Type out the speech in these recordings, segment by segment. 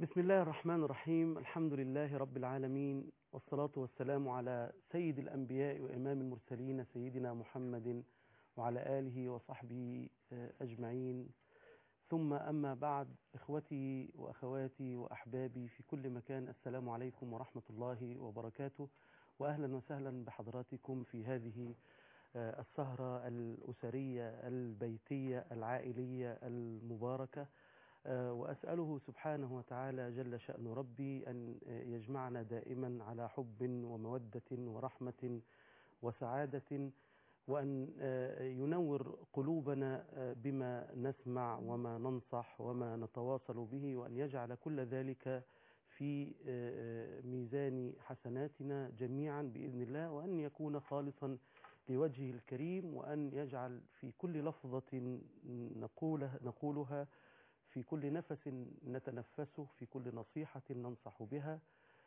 بسم الله الرحمن الرحيم الحمد لله رب العالمين والصلاة والسلام على سيد الأنبياء وإمام المرسلين سيدنا محمد وعلى آله وصحبه أجمعين ثم أما بعد إخوتي وأخواتي وأحبابي في كل مكان السلام عليكم ورحمة الله وبركاته وأهلا وسهلا بحضراتكم في هذه السهرة الأسرية البيتية العائلية المباركة وأسأله سبحانه وتعالى جل شأن ربي أن يجمعنا دائما على حب ومودة ورحمة وسعادة وأن ينور قلوبنا بما نسمع وما ننصح وما نتواصل به وأن يجعل كل ذلك في ميزان حسناتنا جميعا بإذن الله وأن يكون خالصا لوجهه الكريم وأن يجعل في كل لفظة نقولها, نقولها في كل نفس نتنفسه في كل نصيحة ننصح بها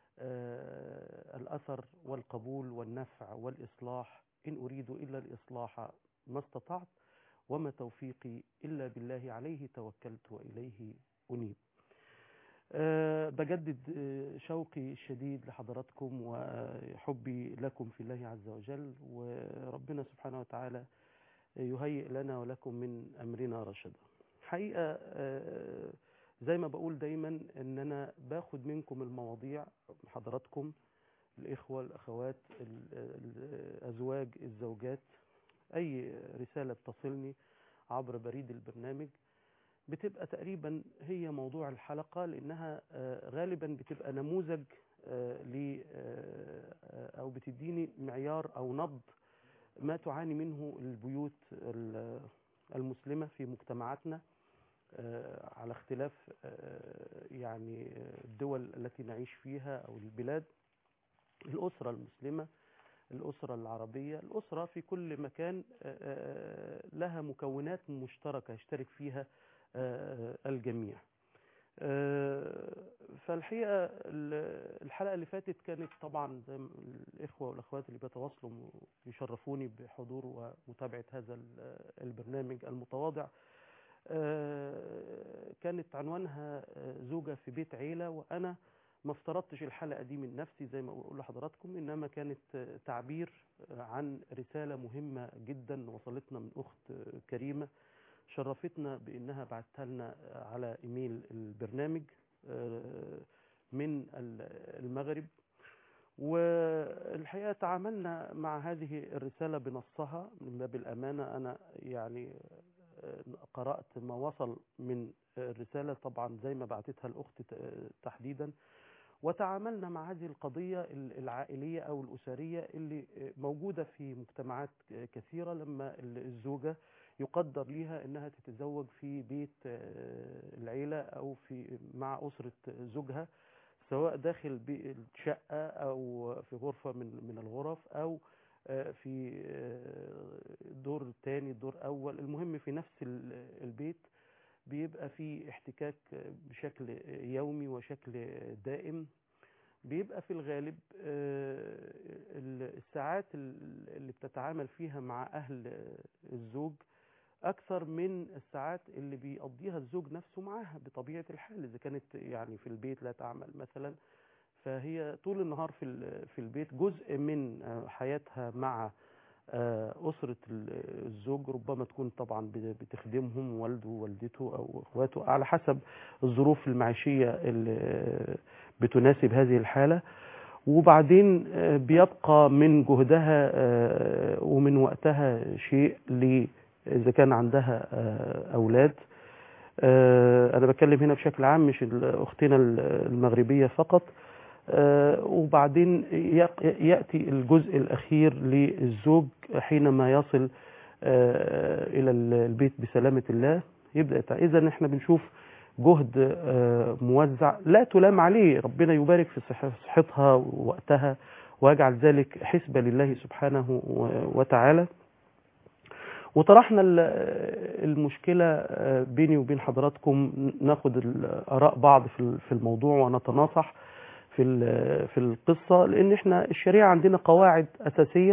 الأثر والقبول والنفع والإصلاح إن أريد إلا الإصلاح ما استطعت وما توفيقي إلا بالله عليه توكلت وإليه أنيب أه بجدد شوقي الشديد لحضراتكم وحبي لكم في الله عز وجل وربنا سبحانه وتعالى يهيئ لنا ولكم من أمرنا رشدا حقيقة أه زي ما بقول دايما ان انا باخد منكم المواضيع حضراتكم الاخوة الاخوات الازواج الزوجات اي رسالة بتصلني عبر بريد البرنامج بتبقى تقريبا هي موضوع الحلقة لانها غالبا بتبقى نموذج ل او بتديني معيار او نبض ما تعاني منه البيوت المسلمة في مجتمعاتنا على اختلاف يعني الدول التي نعيش فيها او البلاد الاسره المسلمه الاسره العربيه الاسره في كل مكان لها مكونات مشتركه يشترك فيها الجميع فالحقيقه الحلقه اللي فاتت كانت طبعا زي الاخوه والاخوات اللي بيتواصلوا يشرفوني بحضور ومتابعه هذا البرنامج المتواضع كانت عنوانها زوجة في بيت عيلة وأنا ما افترضتش الحلقة دي من نفسي زي ما بقول لحضراتكم إنما كانت تعبير عن رسالة مهمة جدا وصلتنا من أخت كريمة شرفتنا بأنها بعتها لنا على إيميل البرنامج من المغرب والحقيقة تعاملنا مع هذه الرسالة بنصها من باب الأمانة أنا يعني قرأت ما وصل من الرسالة طبعا زي ما بعتتها الأخت تحديدا وتعاملنا مع هذه القضية العائلية أو الأسرية اللي موجودة في مجتمعات كثيرة لما الزوجة يقدر لها أنها تتزوج في بيت العيلة أو في مع أسرة زوجها سواء داخل الشقة أو في غرفة من من الغرف أو في دور تاني دور اول المهم في نفس البيت بيبقى في احتكاك بشكل يومي وشكل دائم بيبقى في الغالب الساعات اللي بتتعامل فيها مع اهل الزوج اكثر من الساعات اللي بيقضيها الزوج نفسه معاها بطبيعه الحال اذا كانت يعني في البيت لا تعمل مثلا فهي طول النهار في في البيت جزء من حياتها مع أسرة الزوج ربما تكون طبعا بتخدمهم والده ووالدته أو إخواته على حسب الظروف المعيشية اللي بتناسب هذه الحالة وبعدين بيبقى من جهدها ومن وقتها شيء إذا كان عندها أولاد أنا بتكلم هنا بشكل عام مش أختنا المغربية فقط وبعدين يأتي الجزء الأخير للزوج حينما يصل إلى البيت بسلامة الله يبدأ إذا احنا بنشوف جهد موزع لا تلام عليه ربنا يبارك في صحتها ووقتها ويجعل ذلك حسبة لله سبحانه وتعالى وطرحنا المشكلة بيني وبين حضراتكم ناخد آراء بعض في الموضوع ونتناصح في في القصة لأن احنا الشريعة عندنا قواعد أساسية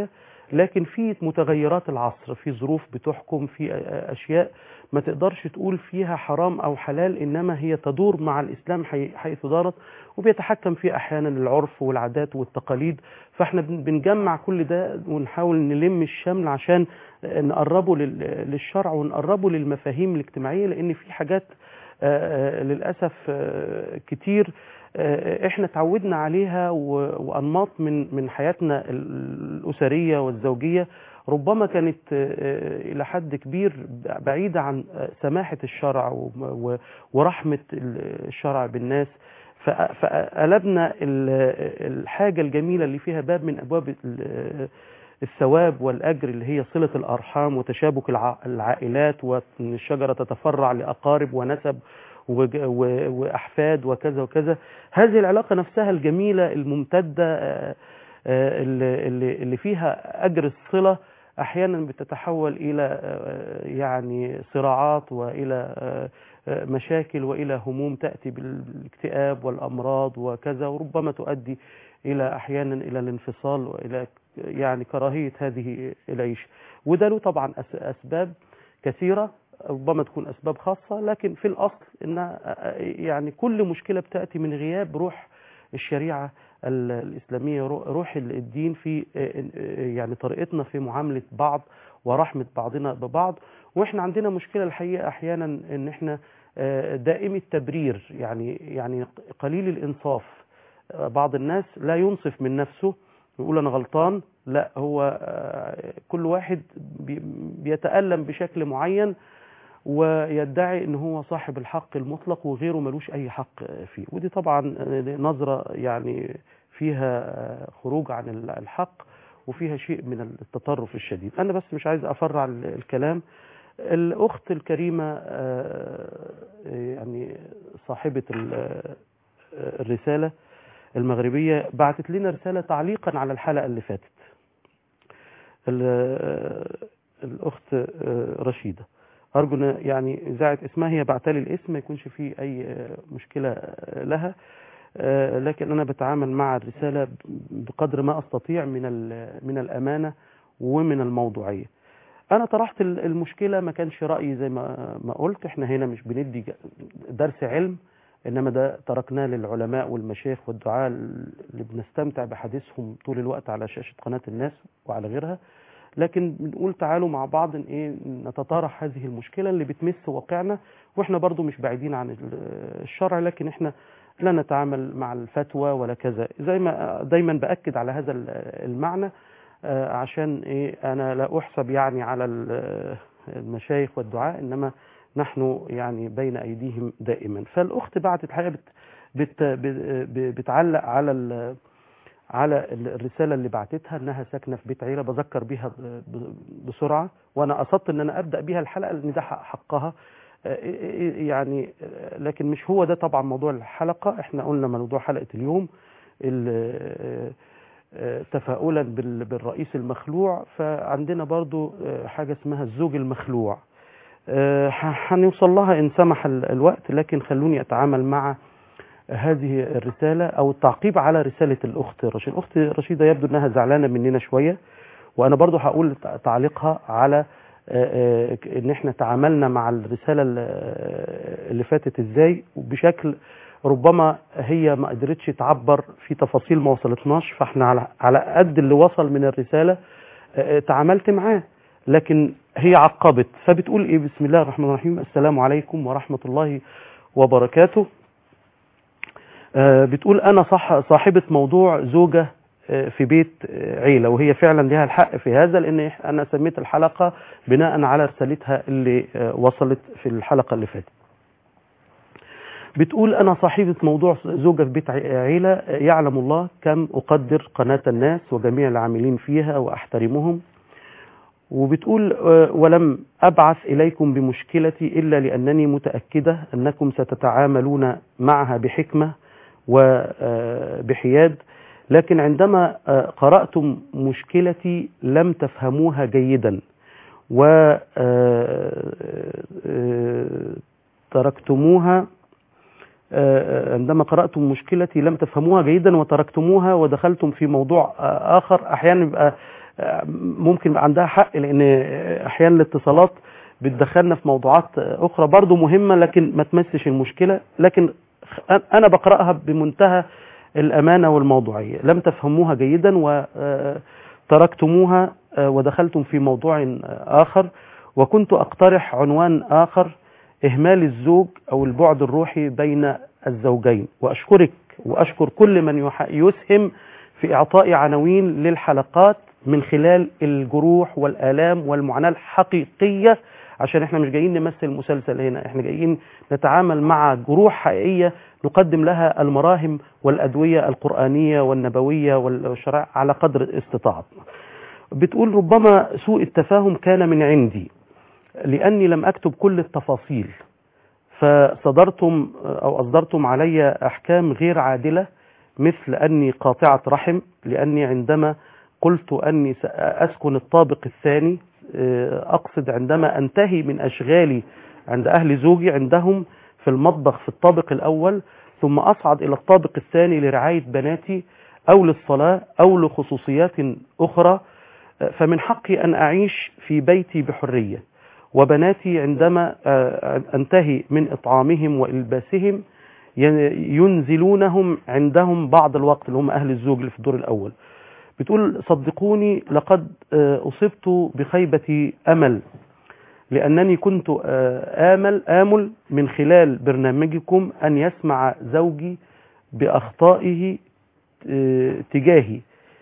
لكن في متغيرات العصر في ظروف بتحكم في أشياء ما تقدرش تقول فيها حرام أو حلال إنما هي تدور مع الإسلام حي- حيث دارت وبيتحكم فيه أحيانا العرف والعادات والتقاليد فاحنا بن- بنجمع كل ده ونحاول نلم الشمل عشان نقربه لل- للشرع ونقربه للمفاهيم الاجتماعية لأن في حاجات آه، آه، للأسف آه، كتير آه، احنا تعودنا عليها و- وأنماط من من حياتنا الأسرية والزوجية ربما كانت آه، إلى حد كبير بعيدة عن آه، سماحة الشرع و- و- ورحمة الشرع بالناس فأ- فقلبنا ال- الحاجة الجميلة اللي فيها باب من أبواب ال- الثواب والأجر اللي هي صلة الأرحام وتشابك الع- العائلات وأن الشجرة تتفرع لأقارب ونسب وج- و- وأحفاد وكذا وكذا هذه العلاقة نفسها الجميلة الممتدة آه، آه، اللي اللي- اللي فيها أجر الصلة أحيانا بتتحول إلى آه، يعني صراعات وإلى آه، آه، مشاكل وإلى هموم تأتي بالاكتئاب والأمراض وكذا وربما تؤدي إلى أحيانا إلى الانفصال وإلى يعني كراهية هذه العيشة وده له طبعا أس- أسباب كثيرة ربما تكون أسباب خاصة لكن في الأصل إن يعني كل مشكلة بتأتي من غياب روح الشريعة ال- الإسلامية رو- روح الدين في يعني طريقتنا في معاملة بعض ورحمة بعضنا ببعض واحنا عندنا مشكلة الحقيقة أحيانا إن احنا آه، دائم التبرير يعني يعني قليل الإنصاف آه، بعض الناس لا ينصف من نفسه يقول أنا غلطان لا هو آه، كل واحد بي- بيتألم بشكل معين ويدعي ان هو صاحب الحق المطلق وغيره ملوش اي حق فيه ودي طبعا نظرة يعني فيها خروج عن الحق وفيها شيء من التطرف الشديد انا بس مش عايز افرع الكلام الاخت الكريمة آه، يعني صاحبة ال- الرسالة المغربية بعتت لنا رسالة تعليقا على الحلقة اللي فاتت ال- الأخت آه، رشيدة أرجو إن يعني إذاعة اسمها هي بعتلي الاسم ما يكونش فيه أي آه، مشكلة آه، لها آه، لكن أنا بتعامل مع الرسالة بقدر ما أستطيع من ال- من الأمانة ومن الموضوعية أنا طرحت ال- المشكلة ما كانش رأيي زي ما ما قلت إحنا هنا مش بندي ج- درس علم إنما ده تركناه للعلماء والمشايخ والدعاة اللي بنستمتع بحديثهم طول الوقت على شاشة قناة الناس وعلى غيرها لكن بنقول تعالوا مع بعض إن ايه نتطرح هذه المشكله اللي بتمس واقعنا واحنا برضو مش بعيدين عن ال- الشرع لكن احنا لا نتعامل مع الفتوى ولا كذا زي ما دايما باكد على هذا ال- المعنى آه، عشان ايه انا لا احسب يعني على ال- المشايخ والدعاء انما نحن يعني بين ايديهم دائما فالاخت بعتت الحقيقه بت بت بت- بتعلق على ال- على الرسالة اللي بعتتها انها ساكنة في بيت عيلة بذكر بيها ب- ب- بسرعة وانا قصدت ان انا ابدأ بيها الحلقة لان ده حق- حقها آه، يعني آه، لكن مش هو ده طبعا موضوع الحلقة احنا قلنا موضوع حلقة اليوم ال- آه، آه، تفاؤلا بال- بالرئيس المخلوع فعندنا برضو آه، حاجة اسمها الزوج المخلوع آه، ح- هنوصل لها ان سمح ال- الوقت لكن خلوني اتعامل مع هذه الرسالة أو التعقيب على رسالة الأخت رشيدة الأخت رشيدة يبدو أنها زعلانة مننا شوية وأنا برضو هقول تع- تعليقها على آه، آه، إن إحنا تعاملنا مع الرسالة ال- آه، اللي فاتت إزاي وبشكل ربما هي ما قدرتش تعبر في تفاصيل ما وصلتناش فإحنا على على قد اللي وصل من الرسالة آه، آه، تعاملت معاه لكن هي عقبت فبتقول إيه بسم الله الرحمن الرحيم السلام عليكم ورحمة الله وبركاته آه، بتقول انا صح صاحبة موضوع زوجة آه، في بيت آه، عيلة وهي فعلا لها الحق في هذا لان إح- انا سميت الحلقة بناء على رسالتها اللي آه، وصلت في الحلقة اللي فاتت بتقول انا صاحبة موضوع زوجة في بيت عي- عيلة آه، يعلم الله كم اقدر قناة الناس وجميع العاملين فيها واحترمهم وبتقول آه، ولم أبعث إليكم بمشكلتي إلا لأنني متأكدة أنكم ستتعاملون معها بحكمة وبحياد لكن عندما آه، قرأتم مشكلتي لم تفهموها جيدا وتركتموها عندما قرأتم مشكلتي لم تفهموها جيدا وتركتموها ودخلتم في موضوع آه، آخر أحيانا يبقى آه، ممكن يبقى عندها حق لان احيانا الاتصالات بتدخلنا في موضوعات اخرى برضو مهمة لكن ما تمسش المشكلة لكن خ- انا بقرأها بمنتهى الامانة والموضوعية لم تفهموها جيدا وتركتموها ودخلتم في موضوع اخر وكنت اقترح عنوان اخر اهمال الزوج او البعد الروحي بين الزوجين واشكرك واشكر كل من يح- يسهم في اعطاء عناوين للحلقات من خلال الجروح والالام والمعاناه الحقيقيه عشان احنا مش جايين نمثل مسلسل هنا احنا جايين نتعامل مع جروح حقيقيه نقدم لها المراهم والادويه القرانيه والنبويه والشرع على قدر استطاعتنا بتقول ربما سوء التفاهم كان من عندي لاني لم اكتب كل التفاصيل فصدرتم او اصدرتم علي احكام غير عادله مثل اني قاطعه رحم لاني عندما قلت اني ساسكن الطابق الثاني اقصد عندما انتهي من اشغالي عند اهل زوجي عندهم في المطبخ في الطابق الاول ثم اصعد الى الطابق الثاني لرعايه بناتي او للصلاه او لخصوصيات اخرى فمن حقي ان اعيش في بيتي بحريه وبناتي عندما آه، انتهي من اطعامهم والباسهم ين- ينزلونهم عندهم بعض الوقت اللي هم اهل الزوج اللي في الدور الاول بتقول صدقوني لقد آه، اصبت بخيبه امل لانني كنت آه، امل امل من خلال برنامجكم ان يسمع زوجي باخطائه آه، تجاهي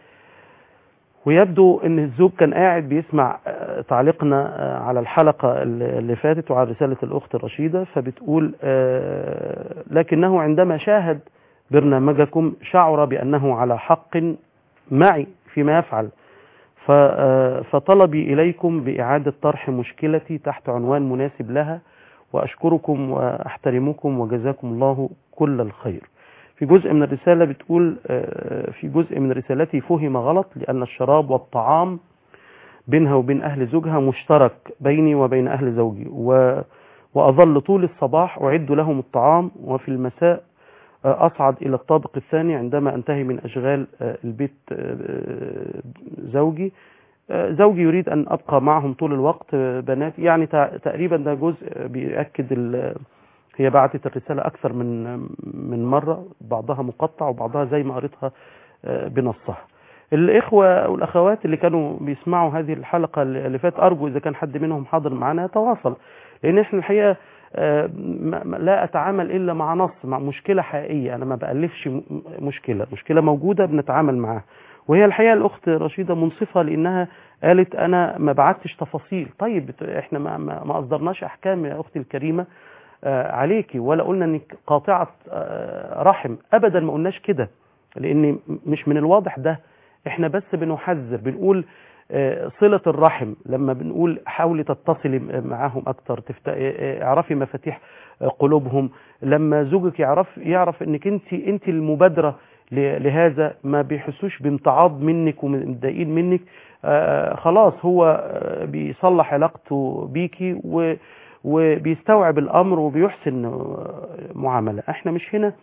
ويبدو ان الزوج كان قاعد بيسمع آه، تعليقنا آه، على الحلقة اللي اللي فاتت وعلى رسالة الأخت رشيدة فبتقول آه، لكنه عندما شاهد برنامجكم شعر بأنه على حق معي فيما يفعل ف- آه، فطلبي إليكم بإعادة طرح مشكلتي تحت عنوان مناسب لها وأشكركم وأحترمكم وجزاكم الله كل الخير في جزء من الرسالة بتقول آه، في جزء من رسالتي فهم غلط لأن الشراب والطعام بينها وبين أهل زوجها مشترك بيني وبين أهل زوجي و وأظل طول الصباح أعد لهم الطعام وفي المساء آه، أصعد إلى الطابق الثاني عندما أنتهي من أشغال آه، البيت آه، زوجي آه، زوجي يريد أن أبقى معهم طول الوقت آه، بناتي يعني تع- تقريبا ده جزء بيأكد ال- هي بعتت الرسالة أكثر من من مرة بعضها مقطع وبعضها زي ما قريتها آه، بنصها الإخوة والأخوات اللي كانوا بيسمعوا هذه الحلقة اللي فات أرجو إذا كان حد منهم حاضر معنا يتواصل لأن إحنا الحقيقة آه، ما- ما- لا أتعامل إلا مع نص مع مشكلة حقيقية أنا ما بألفش م- مشكلة مشكلة موجودة بنتعامل معاها وهي الحقيقة الأخت رشيدة منصفة لأنها قالت أنا ما بعتش تفاصيل طيب بت- إحنا ما, ما, ما أصدرناش أحكام يا أختي الكريمة آه، عليكي ولا قلنا انك قاطعة آه، رحم ابدا ما قلناش كده لان مش من الواضح ده احنا بس بنحذر بنقول آه، صلة الرحم لما بنقول حاولي تتصلي معاهم اكتر تفت... آه، اعرفي مفاتيح آه، قلوبهم لما زوجك يعرف يعرف انك انت انت المبادرة ل- لهذا ما بيحسوش بامتعاض منك ومتضايقين منك آه، خلاص هو آه، بيصلح علاقته بيكي و وبيستوعب الامر وبيحسن آه، معامله احنا مش هنا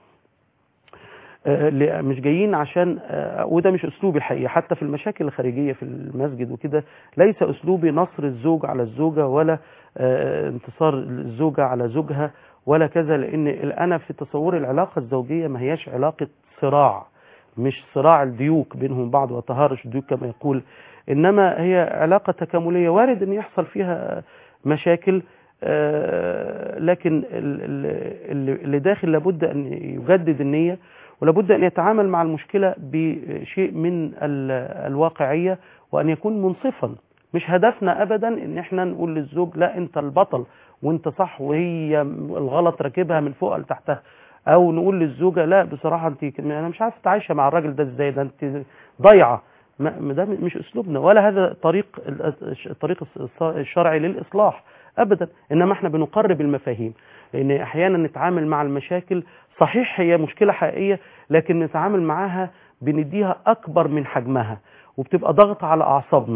آه، ل- مش جايين عشان آه، وده مش اسلوبي الحقيقه حتى في المشاكل الخارجيه في المسجد وكده ليس اسلوبي نصر الزوج على الزوجه ولا آه، انتصار الزوجه على زوجها ولا كذا لان انا في تصور العلاقه الزوجيه ما هياش علاقه صراع مش صراع الديوك بينهم بعض وتهارش الديوك كما يقول انما هي علاقه تكامليه وارد ان يحصل فيها مشاكل آه، لكن ال- ال- اللي اللي داخل لابد ان يجدد النيه ولابد ان يتعامل مع المشكله بشيء من ال- الواقعيه وان يكون منصفا مش هدفنا ابدا ان احنا نقول للزوج لا انت البطل وانت صح وهي الغلط راكبها من فوق لتحتها او نقول للزوجه لا بصراحه انت انا مش عارفه تعيشه مع الراجل ده ازاي ده انت ضايعه ما ما ده مش اسلوبنا ولا هذا طريق الطريق الشرعي للاصلاح ابدا انما احنا بنقرب المفاهيم لان احيانا نتعامل مع المشاكل صحيح هي مشكله حقيقيه لكن نتعامل معاها بنديها اكبر من حجمها وبتبقى ضغط على اعصابنا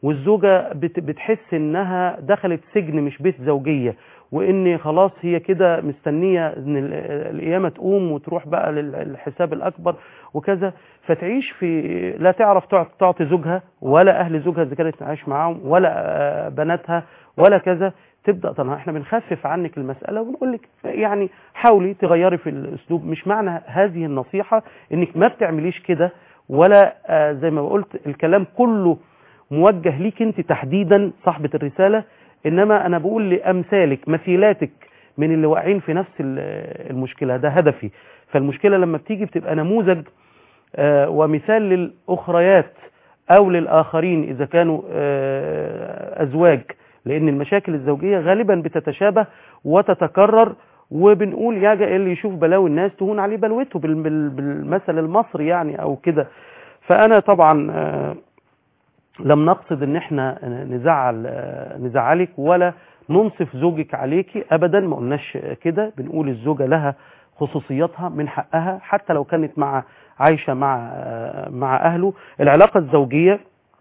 والزوجة بت- بتحس انها دخلت سجن مش بيت زوجية وان خلاص هي كده مستنية ان ال- القيامة تقوم وتروح بقى للحساب الاكبر وكذا فتعيش في لا تعرف تع- تعطي زوجها ولا اهل زوجها اذا كانت عايش معاهم ولا آه، بناتها ولا كذا تبدا طبعا احنا بنخفف عنك المساله ونقول لك يعني حاولي تغيري في الاسلوب مش معنى هذه النصيحه انك ما بتعمليش كده ولا آه، زي ما قلت الكلام كله موجه ليك انت تحديدا صاحبه الرساله انما انا بقول لامثالك مثيلاتك من اللي واقعين في نفس ال- المشكله ده هدفي فالمشكله لما بتيجي بتبقى نموذج آه، ومثال للاخريات او للاخرين اذا كانوا آه، ازواج لان المشاكل الزوجيه غالبا بتتشابه وتتكرر وبنقول يا جا اللي يشوف بلاوي الناس تهون عليه بلوته بال- بال- بالمثل المصري يعني او كده فانا طبعا آه، لم نقصد ان احنا نزعل آه، نزعلك ولا ننصف زوجك عليكي ابدا ما قلناش كده بنقول الزوجه لها خصوصياتها من حقها حتى لو كانت مع عايشه مع آه، مع اهله العلاقه الزوجيه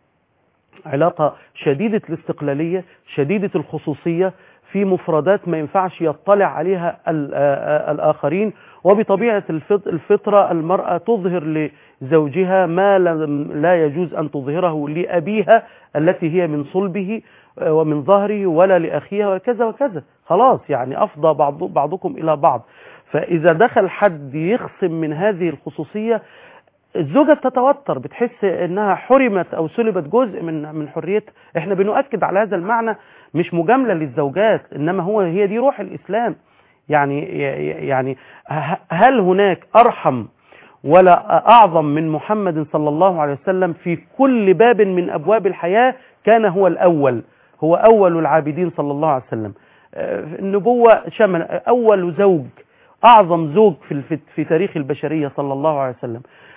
علاقة شديدة الاستقلالية شديدة الخصوصية في مفردات ما ينفعش يطلع عليها ال- آه، الآخرين وبطبيعة الفط- الفطرة المرأة تظهر لزوجها ما لم- لا يجوز أن تظهره لأبيها التي هي من صلبه آه، ومن ظهره ولا لأخيها وكذا وكذا خلاص يعني أفضى بعض بعضكم إلى بعض فإذا دخل حد يخصم من هذه الخصوصية الزوجة بتتوتر بتحس انها حرمت او سلبت جزء من من حريتها احنا بنؤكد على هذا المعنى مش مجاملة للزوجات انما هو هي دي روح الاسلام يعني يعني ه- هل هناك ارحم ولا اعظم من محمد صلى الله عليه وسلم في كل باب من ابواب الحياة كان هو الاول هو اول العابدين صلى الله عليه وسلم آه، النبوة شمل اول زوج اعظم زوج في في- في تاريخ البشرية صلى الله عليه وسلم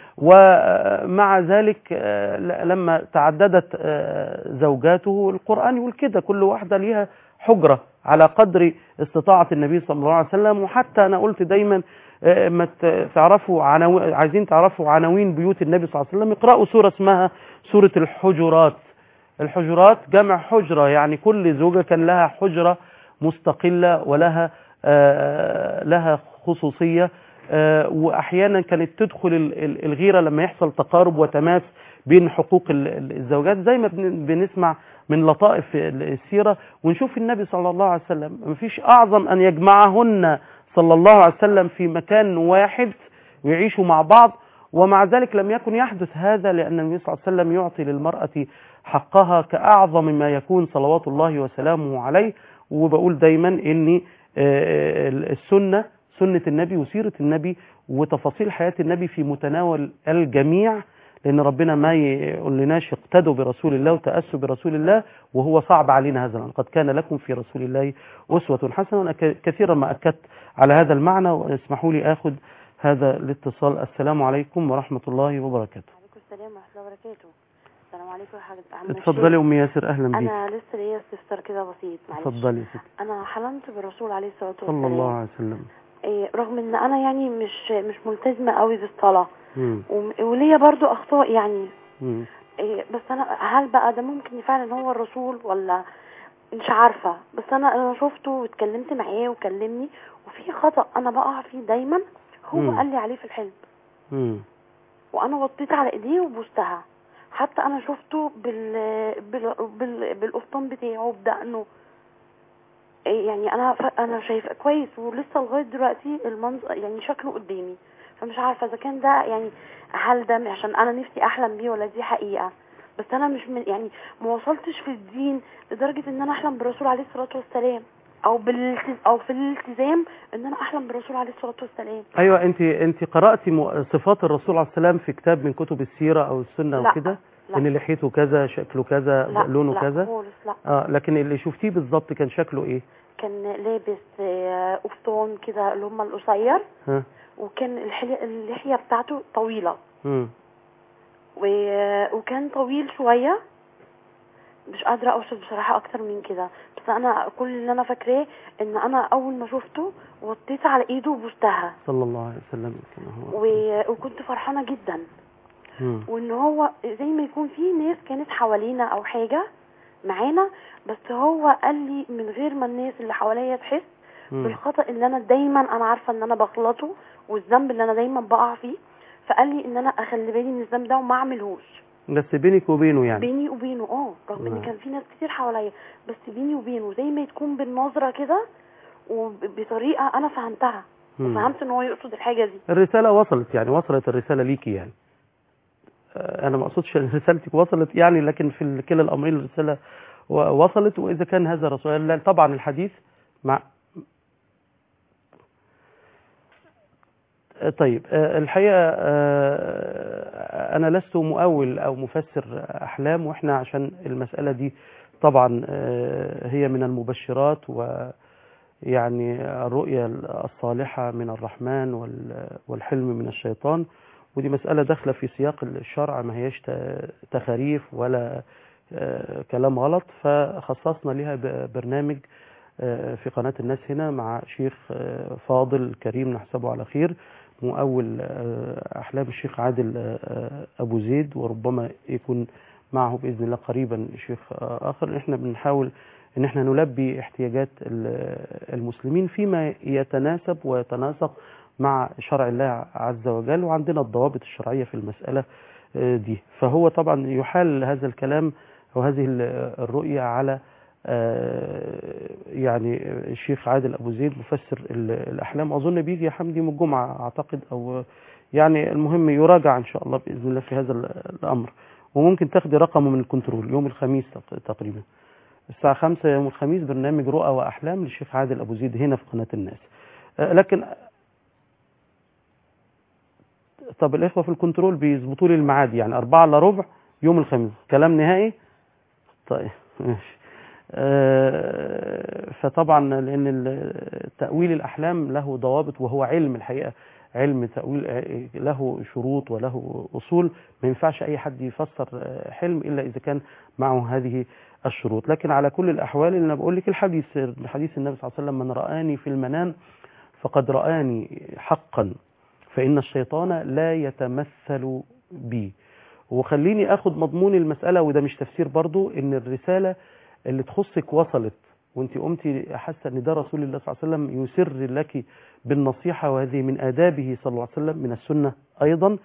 ومع ذلك آه، ل- لما تعددت آه، زوجاته القرآن يقول كده كل واحدة ليها حجرة على قدر استطاعة النبي صلى الله عليه وسلم وحتى أنا قلت دايما آه، ما ت- تعرفوا عناو... عايزين تعرفوا عناوين بيوت النبي صلى الله عليه وسلم اقرأوا سورة اسمها سورة الحجرات الحجرات جمع حجرة يعني كل زوجة كان لها حجرة مستقلة ولها آه، لها خصوصية آه، واحيانا كانت تدخل ال- ال- الغيره لما يحصل تقارب وتماس بين حقوق ال- ال- الزوجات زي ما بن- بنسمع من لطائف ال- السيره ونشوف النبي صلى الله عليه وسلم مفيش اعظم ان يجمعهن صلى الله عليه وسلم في مكان واحد ويعيشوا مع بعض ومع ذلك لم يكن يحدث هذا لان النبي صلى الله عليه وسلم يعطي للمراه حقها كاعظم ما يكون صلوات الله وسلامه عليه وبقول دايما ان آه، السنه سنة النبي وسيرة النبي وتفاصيل حياة النبي في متناول الجميع لأن ربنا ما يقول لناش اقتدوا برسول الله وتأسوا برسول الله وهو صعب علينا هذا الأمر قد كان لكم في رسول الله أسوة حسنة وأنا ك- كثيرا ما أكدت على هذا المعنى واسمحوا لي أخذ هذا الاتصال السلام عليكم ورحمة الله وبركاته عليكم السلام ورحمة الله وبركاته السلام عليكم يا حاج عم اتفضلي الشيخ. أم ياسر أهلا بيك أنا لسه ليا استفسار كده بسيط معلش اتفضلي يا ستي أنا حلمت بالرسول عليه الصلاة صلى الله والسلام عليه وسلم إيه رغم إن أنا يعني مش مش ملتزمة قوي بالصلاة مم. وم- وليا برضو أخطاء يعني مم. إيه بس أنا هل بقى ده ممكن فعلا هو الرسول ولا مش عارفة بس أنا أنا شفته واتكلمت معاه وكلمني وفي خطأ أنا بقع فيه دايما هو مم. قال لي عليه في الحلم مم. وانا وطيت على ايديه وبوستها حتى انا شفته بال بال بال بالقفطان بتاعه بدقنه إيه يعني انا ف... انا شايفه كويس ولسه لغايه دلوقتي المنظر يعني شكله قدامي فمش عارفه اذا كان ده يعني هل ده عشان انا نفسي احلم بيه ولا دي حقيقه بس انا مش من يعني ما وصلتش في الدين لدرجه ان انا احلم بالرسول عليه الصلاه والسلام او بالالتز... او في الالتزام ان انا احلم بالرسول عليه الصلاه والسلام ايوه انت انت قراتي م- صفات الرسول عليه السلام في كتاب من كتب السيره او السنه لا، وكده لا. ان لحيته كذا شكله كذا لا لونه لا كذا خالص لا اه لكن اللي شفتيه بالظبط كان شكله ايه كان لابس آه، قفطان كده اللي هم القصير ها وكان الحلي- اللحية بتاعته طويلة امم و- وكان طويل شوية مش قادرة اوصف بصراحة اكتر من كده بس انا كل اللي انا فاكراه ان انا اول ما شفته وطيت على ايده وبوستها صلى الله عليه وسلم كما هو و... وكنت فرحانة جدا مم. وان هو زي ما يكون في ناس كانت حوالينا او حاجه معانا بس هو قال لي من غير ما الناس اللي حواليا تحس مم. بالخطا اللي انا دايما انا عارفه ان انا بغلطه والذنب اللي انا دايما بقع فيه فقال لي ان انا اخلي بالي من الذنب ده وما اعملهوش بس بينك وبينه يعني بيني وبينه اه رغم ان نعم. كان في ناس كتير حواليا بس بيني وبينه زي ما تكون بالنظره كده وبطريقه انا فهمتها مم. وفهمت ان هو يقصد الحاجه دي الرسالة وصلت يعني وصلت الرسالة ليكي يعني آه، أنا ما أقصدش إن رسالتك وصلت يعني لكن في كلا الأمرين الرسالة و- وصلت وإذا كان هذا رسول لا طبعا الحديث مع آه، طيب آه، الحقيقة آه، أنا لست مؤول أو مفسر أحلام وإحنا عشان المسألة دي طبعا آه، هي من المبشرات و يعني الرؤية الصالحة من الرحمن وال- والحلم من الشيطان ودي مسألة داخلة في سياق الشرع ما هيش ت- تخاريف ولا آه، كلام غلط فخصصنا لها ب- برنامج آه، في قناة الناس هنا مع شيخ آه، فاضل كريم نحسبه على خير مؤول آه، أحلام الشيخ عادل آه، أبو زيد وربما يكون معه بإذن الله قريبا شيخ آه، آخر احنا بنحاول ان احنا نلبي احتياجات ال- المسلمين فيما يتناسب ويتناسق مع شرع الله عز وجل وعندنا الضوابط الشرعية في المسألة آه، دي فهو طبعا يحال هذا الكلام أو هذه ال- الرؤية على آه، يعني الشيخ عادل أبو زيد مفسر ال- الأحلام أظن بيجي يا حمدي من الجمعة أعتقد أو يعني المهم يراجع إن شاء الله بإذن الله في هذا ال- الأمر وممكن تاخدي رقمه من الكنترول يوم الخميس تق- تقريبا الساعة خمسة يوم الخميس برنامج رؤى وأحلام للشيخ عادل أبو زيد هنا في قناة الناس آه، لكن طب الإخوة في الكنترول بيظبطوا لي الميعاد يعني أربعة إلا ربع يوم الخميس كلام نهائي طيب ماشي آه، فطبعا لأن ال- تأويل الأحلام له ضوابط وهو علم الحقيقة علم تأويل آه، له شروط وله أصول ما ينفعش أي حد يفسر آه، حلم إلا إذا كان معه هذه الشروط لكن على كل الأحوال اللي أنا بقول لك الحديث حديث النبي صلى الله عليه وسلم من رآني في المنام فقد رآني حقا فإن الشيطان لا يتمثل بي وخليني أخد مضمون المسألة وده مش تفسير برضو إن الرسالة اللي تخصك وصلت وانت قمتي حاسة ان ده رسول الله صلى الله عليه وسلم يسر لك بالنصيحة وهذه من آدابه صلى الله عليه وسلم من السنة أيضا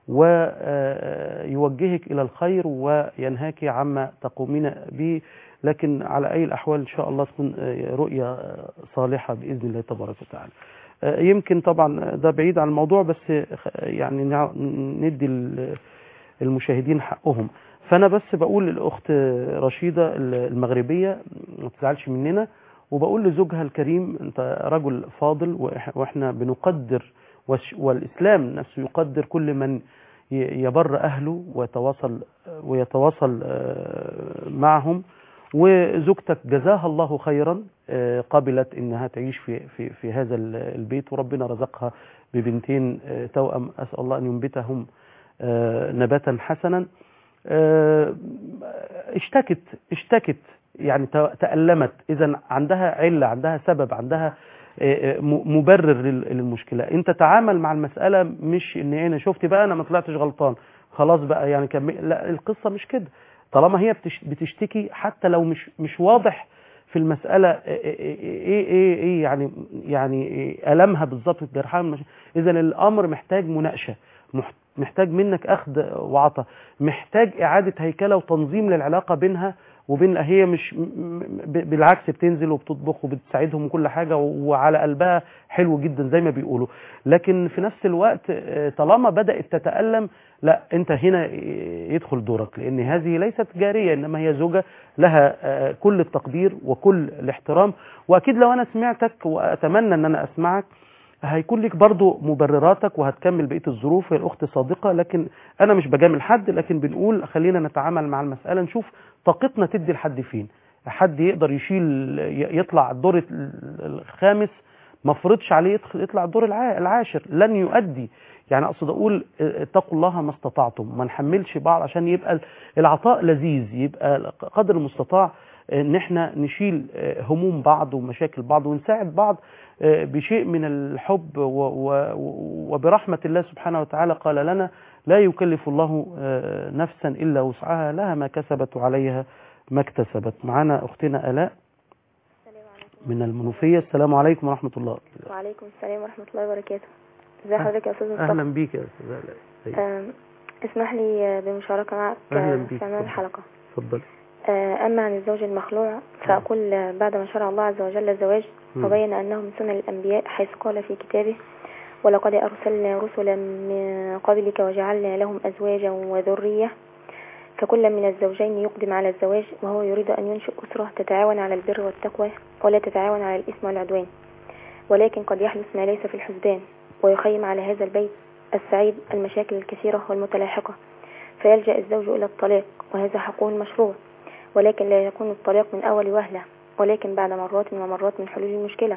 ويوجهك إلى الخير وينهاك عما تقومين به لكن على أي الأحوال إن شاء الله تكون آه، رؤية آه، صالحة بإذن الله تبارك وتعالى آه، يمكن طبعا ده بعيد عن الموضوع بس خ- يعني نع- ندي ال- المشاهدين حقهم فأنا بس بقول للأخت رشيدة المغربية ما تزعلش مننا وبقول لزوجها الكريم أنت رجل فاضل وإح- وإحنا بنقدر والش- والإسلام نفسه يقدر كل من ي- يبر أهله ويتواصل ويتواصل آه، معهم وزوجتك جزاها الله خيرا آه، قبلت انها تعيش في في في هذا ال- البيت وربنا رزقها ببنتين آه، توأم اسال الله ان ينبتهم آه، نباتا حسنا آه، اشتكت اشتكت يعني ت- تألمت اذا عندها علة عندها سبب عندها آه، آه، م- مبرر لل- للمشكلة انت تعامل مع المسألة مش ان انا شفت بقى انا ما طلعتش غلطان خلاص بقى يعني كم... لا القصة مش كده طالما هي بتش... بتشتكي حتى لو مش مش واضح في المسألة ايه ايه ايه, إيه يعني يعني إيه ألمها بالظبط جرحها من المش... اذا الامر محتاج مناقشة مح- محتاج منك اخذ وعطاء محتاج اعادة هيكلة وتنظيم للعلاقة بينها وبين هي مش م- م- ب- بالعكس بتنزل وبتطبخ وبتساعدهم وكل حاجة وعلى قلبها حلو جدا زي ما بيقولوا لكن في نفس الوقت آه، طالما بدأت تتألم لا انت هنا يدخل دورك لان هذه ليست جارية انما هي زوجة لها آه، كل التقدير وكل الاحترام واكيد لو انا سمعتك واتمنى ان انا اسمعك هيكون لك برضو مبرراتك وهتكمل بقية الظروف هي الأخت صادقة لكن أنا مش بجامل حد لكن بنقول خلينا نتعامل مع المسألة نشوف طاقتنا تدي لحد فين حد يقدر يشيل يطلع الدور الخامس ما فرضش عليه يدخل يطلع الدور العا- العاشر لن يؤدي يعني اقصد اقول اتقوا الله ما استطعتم ما نحملش بعض عشان يبقى العطاء لذيذ يبقى قدر المستطاع ان احنا نشيل آه، هموم بعض ومشاكل بعض ونساعد بعض آه، بشيء من الحب و- و- وبرحمة الله سبحانه وتعالى قال لنا لا يكلف الله آه، نفسا إلا وسعها لها ما كسبت وعليها ما اكتسبت معنا أختنا آلاء من المنوفية السلام عليكم ورحمة الله وعليكم السلام ورحمة الله وبركاته ازي حضرتك يا استاذ مصطفى أهلا بيك يا أستاذ آلاء طيب، آم، اسمح لي آه، بمشاركة معك أهلا آه، بيك، في عنوان اتفضل. الحلقة اتفضل آه، أما عن الزوج المخلوع فأقول آه، بعد ما شرع الله عز وجل الزواج مم. وبين أنه من سنن الأنبياء حيث قال في كتابه ولقد أرسلنا رسلا من قبلك وجعلنا لهم أزواجا وذرية فكل من الزوجين يقدم على الزواج وهو يريد أن ينشئ أسرة تتعاون على البر والتقوى ولا تتعاون على الإثم والعدوان ولكن قد يحدث ما ليس في الحسبان ويخيم على هذا البيت السعيد المشاكل الكثيرة والمتلاحقة فيلجأ الزوج إلى الطلاق وهذا حقه المشروع ولكن لا يكون الطلاق من أول وهلة ولكن بعد مرات ومرات من حلول المشكلة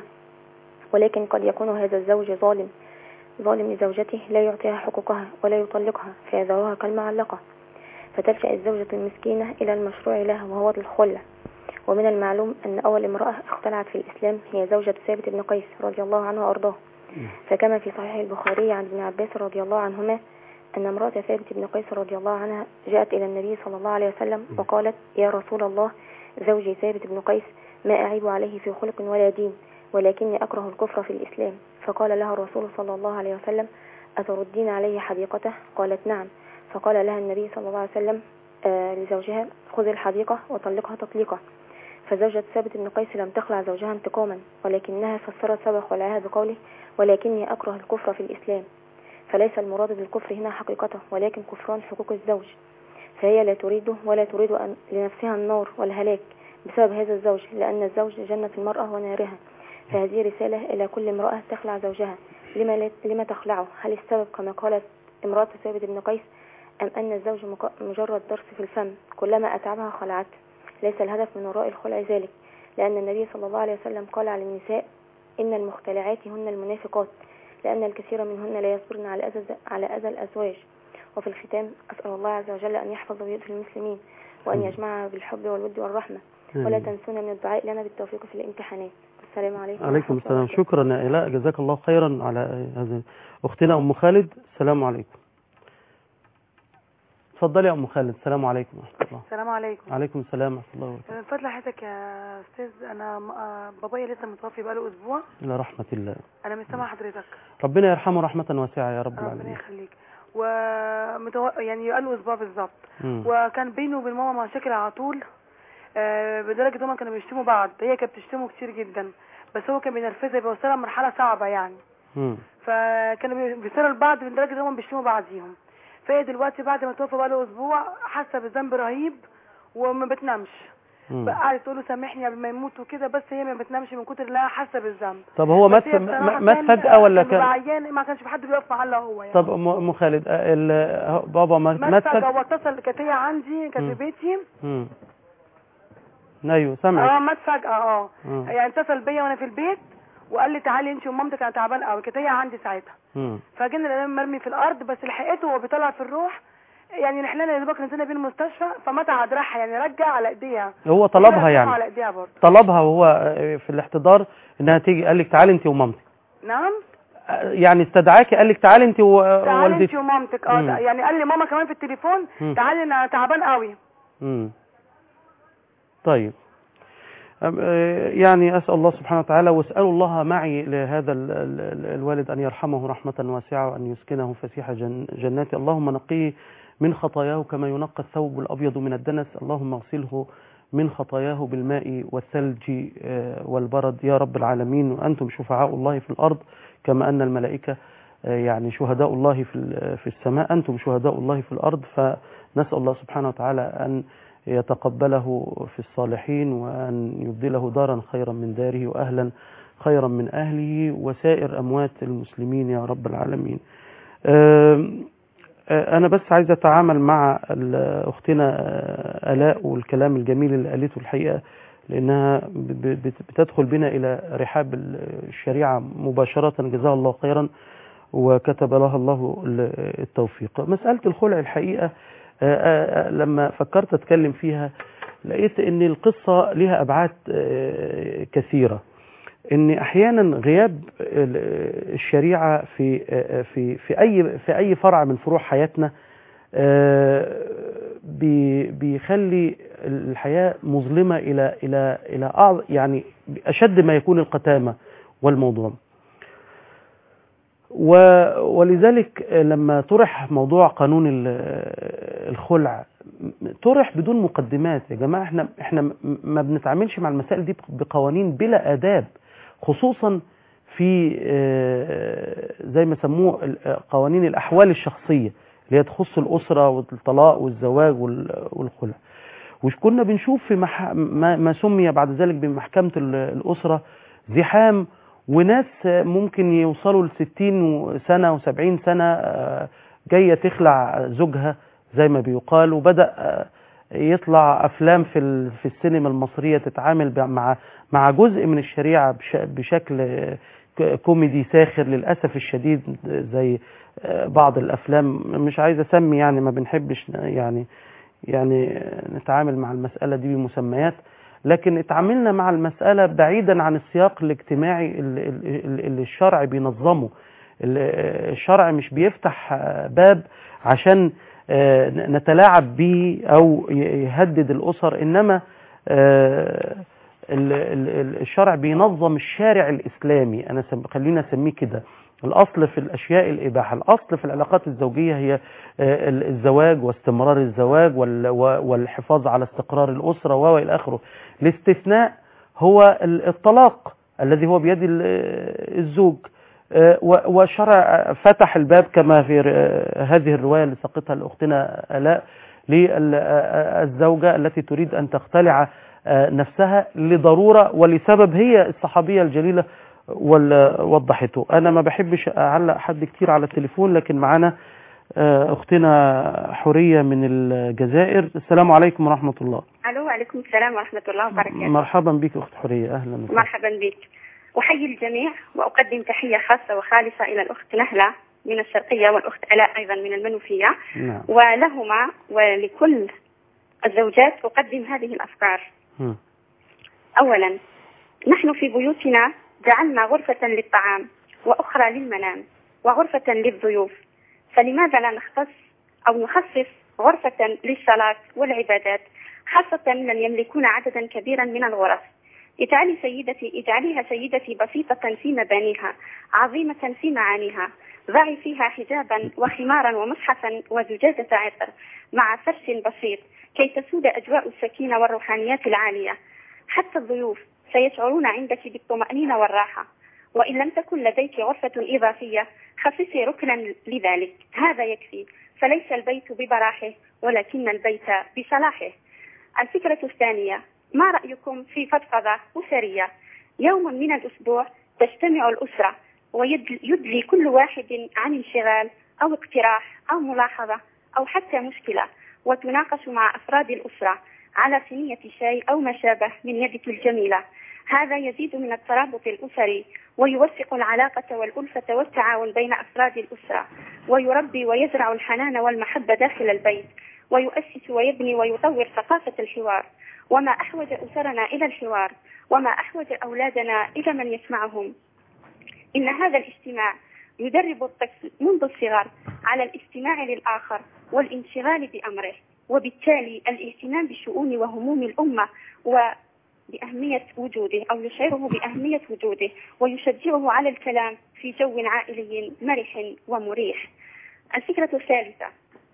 ولكن قد يكون هذا الزوج ظالم ظالم لزوجته لا يعطيها حقوقها ولا يطلقها فيذرها كالمعلقة فتلجأ الزوجة المسكينة إلى المشروع لها وهو الخلع ومن المعلوم أن أول امرأة اختلعت في الإسلام هي زوجة ثابت بن قيس رضي الله عنه وأرضاه فكما في صحيح البخاري عن ابن عباس رضي الله عنهما أن امرأة ثابت بن قيس رضي الله عنها جاءت إلى النبي صلى الله عليه وسلم وقالت يا رسول الله زوجي ثابت بن قيس ما أعيب عليه في خلق ولا دين ولكني أكره الكفر في الإسلام فقال لها الرسول صلى الله عليه وسلم أتردين عليه حديقته قالت نعم فقال لها النبي صلى الله عليه وسلم آه لزوجها خذ الحديقة وطلقها تطليقة فزوجة ثابت بن قيس لم تخلع زوجها انتقاما ولكنها فسرت سبب خلعها بقوله ولكني أكره الكفر في الإسلام فليس المراد بالكفر هنا حقيقته ولكن كفران حقوق الزوج فهي لا تريده ولا تريد أن لنفسها النار والهلاك بسبب هذا الزوج لأن الزوج جنة المرأة ونارها فهذه رسالة إلى كل امرأة تخلع زوجها لما, لا- لما تخلعه هل السبب كما قالت امرأة ثابت بن قيس أم أن الزوج مك- مجرد درس في الفم كلما أتعبها خلعته ليس الهدف من وراء الخلع ذلك لأن النبي صلى الله عليه وسلم قال على النساء إن المختلعات هن المنافقات لأن الكثير منهن لا يصبرن على أذى على أذى الأزواج وفي الختام أسأل الله عز وجل أن يحفظ بيوت المسلمين وأن آمين. يجمعها بالحب والود والرحمة ولا تنسونا من الدعاء لنا بالتوفيق في الامتحانات السلام عليكم عليكم ورحمة الله السلام شكرا يا إلاء جزاك الله خيرا على هذا أختنا أم خالد السلام عليكم اتفضلي يا أم خالد السلام عليكم ورحمة الله السلام عليكم عليكم السلام ورحمة الله وبركاته من فضل حضرتك يا استاذ انا م- آه، بابايا لسه متوفي بقاله اسبوع إلى رحمة الله انا مش سامعه حضرتك ربنا يرحمه رحمة واسعة يا رب ربنا العالمين يخليك ومتو... يعني بقاله اسبوع بالظبط مم. وكان بينه وبين ماما مشاكل على طول آه، بدرجه هما كانوا بيشتموا بعض هي كانت بتشتمه كتير جدا بس هو كان بينرفزها بيوصلها لمرحله صعبه يعني مم. فكانوا بي- بيصيروا لبعض لدرجه ان هم بيشتموا بعضيهم فهي دلوقتي بعد ما توفى بقاله اسبوع حاسه بذنب رهيب وما بتنامش مم. قعدت تقول له سامحني قبل ما يموت وكده بس هي ما بتنامش من كتر انها حاسه بالذنب طب هو بس مات هي بصراحة م- مات كان- فجأة ولا كان بيبقى كان عيان ما كانش في حد بيقف معاه الا هو يعني طب أم أم خالد آه، ال- بابا مات مات مات فجأة فجأة هو اتصل كانت هي عندي كانت مم. في بيتي مم. أيوه اه سامعك مات فجأة اه مم. يعني اتصل بيا وانا في البيت وقال لي تعالي انت ومامتك انا تعبان قوي كانت هي عندي ساعتها مم. فجينا لقيناه مرمي في الارض بس لحقته وهو بيطلع في الروح يعني رحلنا يا دوبك نزلنا بيه المستشفى فمات على دراعها يعني رجع على ايديها هو طلبها رجع يعني على ايديها برضه طلبها وهو آه، في الاحتضار انها تيجي قال لك تعالي انت ومامتك نعم آه، يعني استدعاكي قال لك تعالي انت تعالي انت ووالدتك ومامتك اه مم. يعني قال لي ماما كمان في التليفون مم. تعالي انا تعبان قوي مم. طيب أم- آه، يعني أسأل الله سبحانه وتعالى واسألوا الله معي لهذا ال- ال- ال- الوالد أن يرحمه رحمة واسعة وأن يسكنه فسيح جن جنات اللهم نقيه من خطاياه كما ينقى الثوب الأبيض من الدنس اللهم اغسله من خطاياه بالماء والثلج آه، والبرد يا رب العالمين وأنتم شفعاء الله في الأرض كما أن الملائكة آه، يعني شهداء الله في ال- في السماء أنتم شهداء الله في الأرض فنسأل الله سبحانه وتعالى أن يتقبله في الصالحين وأن يبدله دارا خيرا من داره وأهلا خيرا من أهله وسائر أموات المسلمين يا رب العالمين آم، آه، أنا بس عايز أتعامل مع ال- أختنا آه، آلاء والكلام الجميل اللي قالته الحقيقة لأنها ب- بت- بتدخل بنا إلى رحاب الشريعة مباشرة جزاها الله خيرا وكتب لها الله ال- التوفيق مسألة الخلع الحقيقة آه، آه، آه، لما فكرت أتكلم فيها لقيت ان القصة لها ابعاد آه، كثيرة ان احيانا غياب ال- الشريعة في آه، في في اي في اي فرع من فروع حياتنا آه، بي- بيخلي الحياة مظلمة إلى إلى إلى أعظ يعني أشد ما يكون القتامة والموضوع و- ولذلك لما طرح موضوع قانون ال- الخلع طرح بدون مقدمات يا جماعة احنا احنا م- ما بنتعاملش مع المسائل دي بقوانين بلا آداب خصوصا في آه، زي ما سموه ال- قوانين الأحوال الشخصية اللي هي تخص الأسرة والطلاق والزواج وال- والخلع وش كنا بنشوف في مح... ما... ما سمي بعد ذلك بمحكمة ال- الأسرة زحام وناس ممكن يوصلوا لستين سنة وسبعين سنة آه، جاية تخلع زوجها زي ما بيقال وبدأ آه، يطلع أفلام في ال- في السينما المصرية تتعامل ب- مع مع جزء من الشريعة بش... بشكل آه، ك- كوميدي ساخر للأسف الشديد زي آه، بعض الأفلام مش عايز أسمي يعني ما بنحبش ن- يعني يعني نتعامل مع المسألة دي بمسميات لكن اتعاملنا مع المسألة بعيدا عن السياق الاجتماعي اللي, اللي اللي الشرع بينظمه ال- الشرع مش بيفتح آه، باب عشان آه، نتلاعب به أو ي- يهدد الأسر إنما آه، ال- ال- ال- الشرع بينظم الشارع الإسلامي أنا سم- خلينا أسميه كده الأصل في الأشياء الإباحة الأصل في العلاقات الزوجية هي آه، ال- الزواج واستمرار الزواج وال- و- والحفاظ على استقرار الأسرة وإلى آخره الاستثناء هو ال- الطلاق الذي هو بيد ال- الزوج آه، و- وشرع فتح الباب كما في آه، هذه الرواية اللي سقطها لأختنا آلاء للزوجة التي تريد أن تختلع آه، نفسها لضرورة ولسبب هي الصحابية الجليلة وال- وضحته أنا ما بحبش أعلق حد كتير على التليفون لكن معانا آه، أختنا حورية من الجزائر السلام عليكم ورحمة الله الو وعليكم السلام ورحمه الله وبركاته مرحبا بك أخت حورية أهلا وسهلا مرحبا بك احيي الجميع واقدم تحيه خاصه وخالصه الى الاخت نهله من الشرقيه والاخت الاء ايضا من المنوفيه نعم ولهما ولكل الزوجات اقدم هذه الافكار مم. اولا نحن في بيوتنا جعلنا غرفه للطعام واخرى للمنام وغرفه للضيوف فلماذا لا نختص او نخصص غرفه للصلاه والعبادات خاصه من يملكون عددا كبيرا من الغرف اجعلي سيدتي اجعليها سيدتي بسيطة في مبانيها عظيمة في معانيها ضعي فيها حجابا وخمارا ومصحفا وزجاجة عطر مع فرش بسيط كي تسود أجواء السكينة والروحانيات العالية حتى الضيوف سيشعرون عندك بالطمأنينة والراحة وإن لم تكن لديك غرفة إضافية خصصي ركنا لذلك هذا يكفي فليس البيت ببراحه ولكن البيت بصلاحه الفكرة الثانية ما رأيكم في فضفضة أسرية يوم من الأسبوع تجتمع الأسرة ويدلي كل واحد عن انشغال أو اقتراح أو ملاحظة أو حتى مشكلة وتناقش مع أفراد الأسرة على صينية شاي أو ما شابه من يدك الجميلة هذا يزيد من الترابط الأسري ويوثق العلاقة والألفة والتعاون بين أفراد الأسرة ويربي ويزرع الحنان والمحبة داخل البيت ويؤسس ويبني ويطور ثقافة الحوار وما أحوج أسرنا إلى الحوار وما أحوج أولادنا إلى من يسمعهم إن هذا الاجتماع يدرب الطفل منذ الصغر على الاستماع للآخر والانشغال بأمره وبالتالي الاهتمام بشؤون وهموم الأمة وبأهمية وجوده أو يشعره بأهمية وجوده ويشجعه على الكلام في جو عائلي مرح ومريح الفكرة الثالثة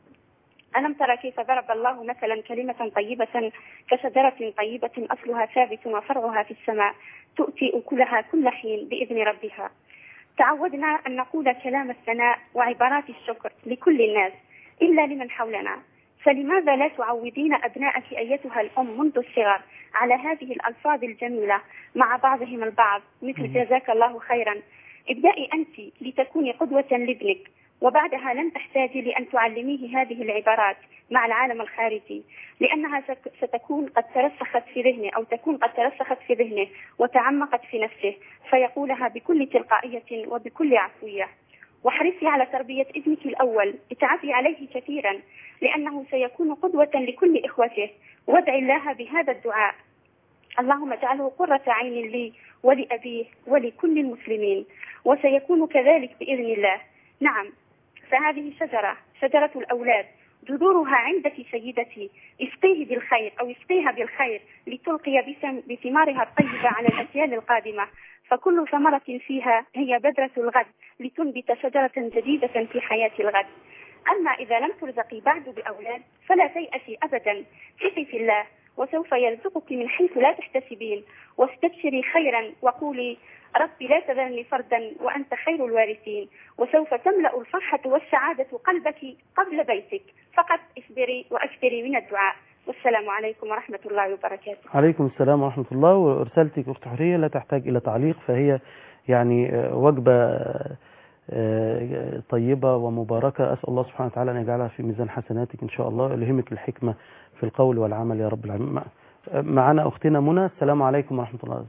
ألم ترى كيف ضرب الله مثلا كلمة طيبة كشجرة طيبة أصلها ثابت وفرعها في السماء تؤتي أكلها كل حين بإذن ربها تعودنا أن نقول كلام الثناء وعبارات الشكر لكل الناس إلا لمن حولنا فلماذا لا تعودين أبنائك أيتها الأم منذ الصغر على هذه الألفاظ الجميلة مع بعضهم البعض مثل جزاك الله خيرا ابدأي أنت لتكوني قدوة لابنك وبعدها لن تحتاجي لأن تعلميه هذه العبارات مع العالم الخارجي لأنها ست- ستكون قد ترسخت في ذهنه أو تكون قد ترسخت في ذهنه وتعمقت في نفسه فيقولها بكل تلقائية وبكل عفوية واحرصي على تربية ابنك الأول اتعبي عليه كثيرا لأنه سيكون قدوة لكل إخوته وادعي الله بهذا الدعاء اللهم اجعله قرة عين لي ولأبيه ولكل المسلمين وسيكون كذلك بإذن الله نعم فهذه شجرة شجرة الأولاد جذورها عندك سيدتي اسقيه بالخير أو اسقيها بالخير لتلقي بسم بثمارها الطيبة على الأجيال القادمة فكل ثمرة فيها هي بذرة الغد لتنبت شجرة جديدة في حياة الغد أما إذا لم ترزقي بعد بأولاد فلا تيأسي أبدا ثقي في الله وسوف يرزقك من حيث لا تحتسبين واستبشري خيرا وقولي ربي لا تذرني فردا وأنت خير الوارثين وسوف تملأ الفرحة والسعادة قلبك قبل بيتك فقط اصبري وأكثري من الدعاء والسلام عليكم ورحمة الله وبركاته عليكم السلام ورحمة الله ورسالتك أخت حورية لا تحتاج إلى تعليق فهي يعني آه، وجبة آه، آه، طيبة ومباركة أسأل الله سبحانه وتعالى أن يجعلها في ميزان حسناتك إن شاء الله يلهمك الحكمة في القول والعمل يا رب العالمين مع- معنا أختنا منى السلام عليكم ورحمة الله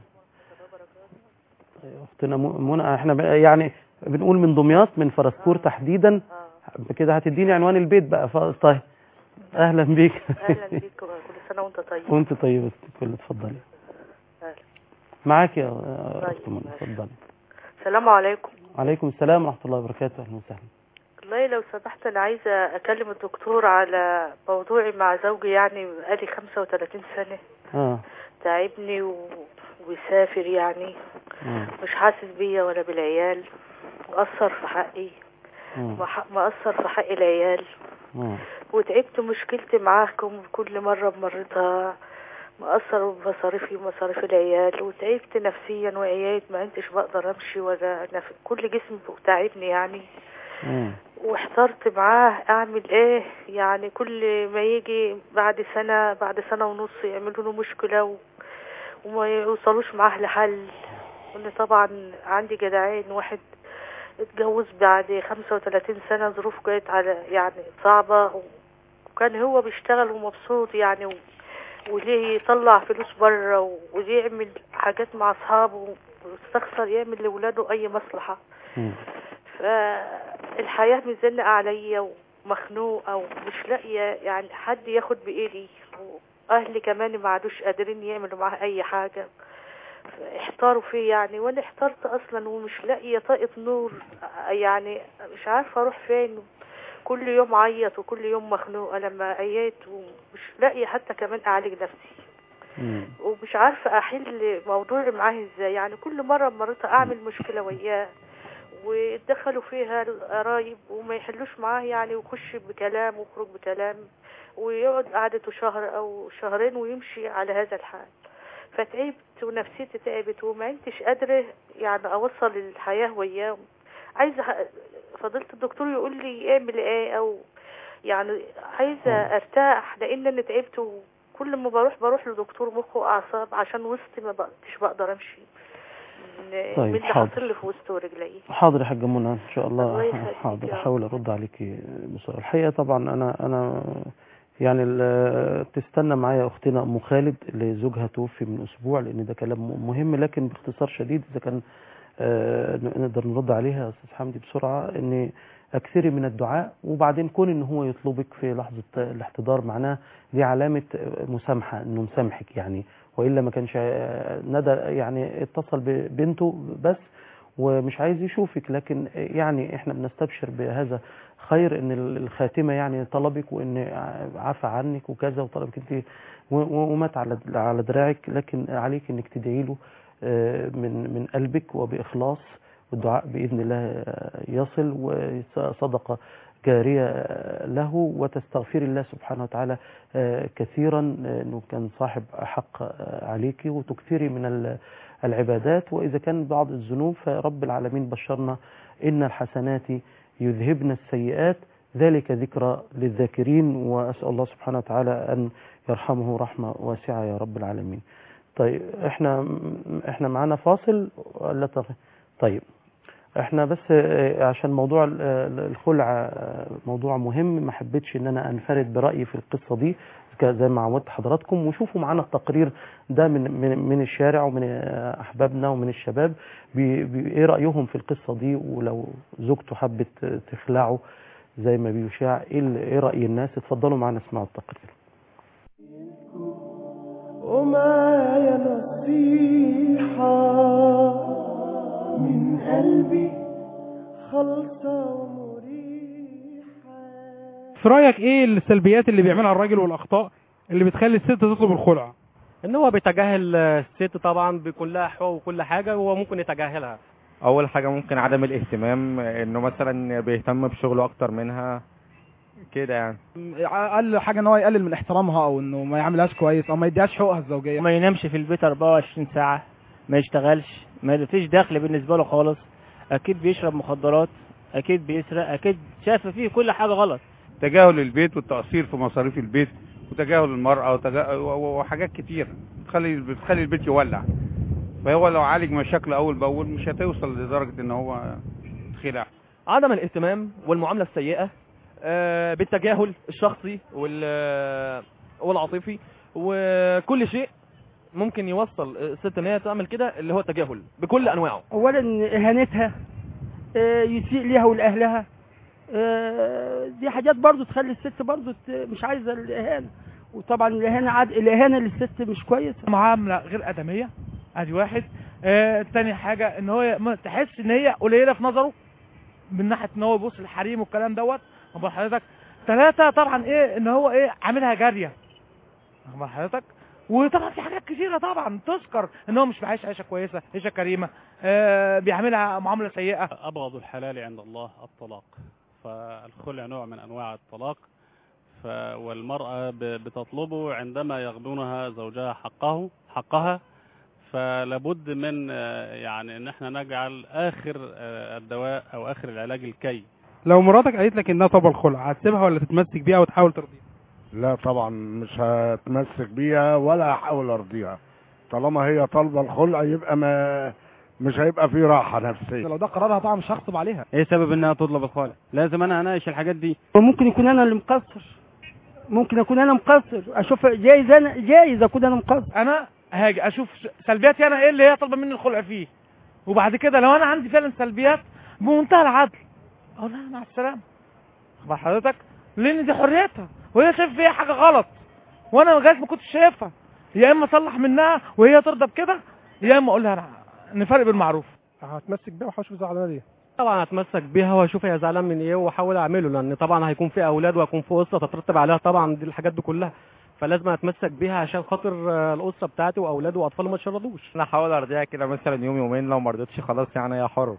أختنا م- منى احنا بقى يعني بنقول من دمياط من فرسكور تحديدا كده هتديني عنوان البيت بقى ف- طيب أهلا بيك اهلا بيك كل سنه وانت طيب وانت طيبة كل اتفضلي أهلا. معاك يا طيب، أخت منى ماشي. اتفضلي السلام عليكم عليكم السلام ورحمة الله وبركاته أهلا وسهلا والله لو سمحت انا عايزه اكلم الدكتور على موضوعي مع زوجي يعني بقالي 35 سنه اه تعبني و... ويسافر يعني اه مش حاسس بيا ولا بالعيال مقصر في حقي اه مح- مقصر في حق العيال اه وتعبت مشكلتي معاكم كل مرة بمرتها مقصر بمصاريفي ومصاريف العيال وتعبت نفسيا وعيات ما انتش بقدر امشي ولا نف... كل جسمي تعبني يعني اه واحترت معاه اعمل ايه يعني كل ما يجي بعد سنة بعد سنة ونص يعملوا له مشكلة و... وما يوصلوش معاه لحل وان طبعا عندي جدعين واحد اتجوز بعد 35 سنة ظروف كانت على يعني صعبة وكان هو بيشتغل ومبسوط يعني و... وليه يطلع فلوس بره و... وليه يعمل حاجات مع اصحابه ويستخسر يعمل لاولاده اي مصلحة اه فالحياة مزنقة عليا ومخنوقة ومش لاقية يعني حد ياخد بإيدي وأهلي كمان ما عادوش قادرين يعملوا معاه أي حاجة احتاروا فيه يعني وانا احترت اصلا ومش لاقيه طاقه نور يعني مش عارفه اروح فين كل يوم عيط وكل يوم مخنوقه لما عييت ومش لاقيه حتى كمان اعالج نفسي مم. ومش عارفة أحل موضوعي معاه إزاي يعني كل مرة مرتها أعمل مشكلة وياه ويتدخلوا فيها القرايب وما يحلوش معاه يعني ويخش بكلام ويخرج بكلام ويقعد قعدته شهر أو شهرين ويمشي على هذا الحال فتعبت ونفسيتي تعبت وما انتش قادرة يعني أوصل الحياة وياه عايزة ح- فضيلة الدكتور يقول لي اعمل ايه أو يعني عايزة ارتاح لأن أنا تعبت وكل ما بروح بروح لدكتور مخ وأعصاب عشان وسطي ما بقتش بقدر أمشي من طيب، من اللي حاضر. حاصل لي في وسط ورجلي حاضر يا حاجة منى إن شاء الله الله يخليك حاضر يا رب. أحاول أرد عليك بسرعة الحقيقة طبعا أنا أنا يعني ال- تستنى معايا أختنا أم خالد اللي زوجها توفي من أسبوع لأن ده كلام مهم لكن باختصار شديد إذا كان آه، نقدر نرد عليها يا أستاذ حمدي بسرعة إن أكثري من الدعاء وبعدين كون إن هو يطلبك في لحظة الاحتضار معناه دي علامة مسامحة إنه مسامحك يعني وإلا ما كانش آه، ندى يعني اتصل ببنته بس ومش عايز يشوفك لكن يعني احنا بنستبشر بهذا خير ان الخاتمه يعني طلبك وان عفى عنك وكذا وطلبك انت و- و- ومات على على دراعك لكن عليك انك تدعي له آه، من من قلبك وباخلاص والدعاء باذن الله آه، يصل وصدقه جاريه آه، له وتستغفري الله سبحانه وتعالى آه، كثيرا آه، انه كان صاحب حق آه، عليك وتكثري من ال- العبادات وإذا كان بعض الذنوب فرب العالمين بشرنا إن الحسنات يذهبن السيئات ذلك ذكرى للذاكرين وأسأل الله سبحانه وتعالى أن يرحمه رحمة واسعة يا رب العالمين طيب احنا احنا معانا فاصل ولا تغ... طيب احنا بس آه، عشان موضوع ال- ال- الخلع آه، موضوع مهم ما حبيتش ان انا انفرد برايي في القصه دي ك- زي ما عودت حضراتكم وشوفوا معانا التقرير ده من من من الشارع ومن آه، احبابنا ومن الشباب بي بي ايه رايهم في القصه دي ولو زوجته حبت تخلعه زي ما بيشاع ايه ال- ايه راي الناس اتفضلوا معانا اسمعوا التقرير ومعايا نصيحة من قلبي خلصة ومريحة في رايك ايه السلبيات اللي بيعملها الراجل والاخطاء اللي بتخلي الست تطلب الخلع ان هو بيتجاهل الست طبعا بيكون لها حقوق وكل حاجه وهو ممكن يتجاهلها اول حاجه ممكن عدم الاهتمام انه مثلا بيهتم بشغله اكتر منها كده يعني اقل حاجه ان هو يقلل من احترامها او انه ما يعملهاش كويس او ما يديهاش حقوقها الزوجيه ما ينامش في البيت 24 ساعة ما يشتغلش ما فيش دخل بالنسبة له خالص أكيد بيشرب مخدرات أكيد بيسرق أكيد شاف فيه كل حاجة غلط تجاهل البيت والتقصير في مصاريف البيت وتجاهل المرأة وتجا... و- و- وحاجات كتير بتخلي بتخلي البيت يولع فهو لو عالج مشاكله أول بأول مش هتوصل لدرجة إن هو خلع عدم الاهتمام والمعاملة السيئة آه، بالتجاهل الشخصي وال- والعاطفي وكل شيء ممكن يوصل الست ان هي تعمل كده اللي هو التجاهل بكل انواعه اولا اهانتها آه، يسيء ليها ولاهلها آه، دي حاجات برضو تخلي الست برضو ت- مش عايزه الاهانه وطبعا الاهانه عاد الاهانه للست مش كويسه معامله غير ادميه ادي واحد آه تاني حاجه ان هو ما تحس ان هي قليله في نظره من ناحيه ان هو يبص للحريم والكلام دوت واخد حضرتك ثلاثه طبعا ايه ان هو ايه عاملها جاريه واخد حضرتك وطبعا في حاجات كتيره طبعا تذكر ان هو مش معيش عيشه كويسه عيشه كريمه آه بيعملها معامله سيئه أبغض الحلال عند الله الطلاق فالخلع نوع من أنواع الطلاق ف والمرأة ب- بتطلبه عندما يغضونها زوجها حقه حقها فلابد من آه، يعني ان احنا نجعل اخر آه، الدواء او اخر العلاج الكي لو مراتك قالت لك انها طب الخلع هتسيبها ولا تتمسك بيها وتحاول ترضيها لا طبعا مش هتمسك بيها ولا هحاول ارضيها طالما هي طالبه الخلع يبقى ما مش هيبقى في راحه نفسيه لو ده قرارها طبعا مش هغصب عليها ايه سبب انها تطلب الخلع لازم انا اناقش الحاجات دي وممكن يكون انا اللي مقصر ممكن اكون انا مقصر اشوف جايز انا جايز اكون انا مقصر انا هاجي اشوف سلبياتي انا ايه اللي هي طالبه مني الخلع فيه وبعد كده لو انا عندي فعلا سلبيات بمنتهى العدل اقول لها مع السلامه خبر حضرتك لان دي حريتها وهي شايف فيها حاجه غلط وانا جايز ما كنتش شايفها يا اما اصلح منها وهي ترضى بكده يا اما اقول لها أنا- نفرق بالمعروف هتمسك بيها وهشوف زعلانه ليه طبعا هتمسك بيها واشوف هي زعلان من ايه واحاول اعمله لان طبعا هيكون في اولاد وهيكون في اسره تترتب عليها طبعا دي الحاجات دي كلها فلازم اتمسك بيها عشان خاطر آه، الاسره بتاعتي واولاده واطفالي ما يتشردوش انا احاول ارضيها كده مثلا يوم يومين لو ما رضيتش خلاص يعني هي حر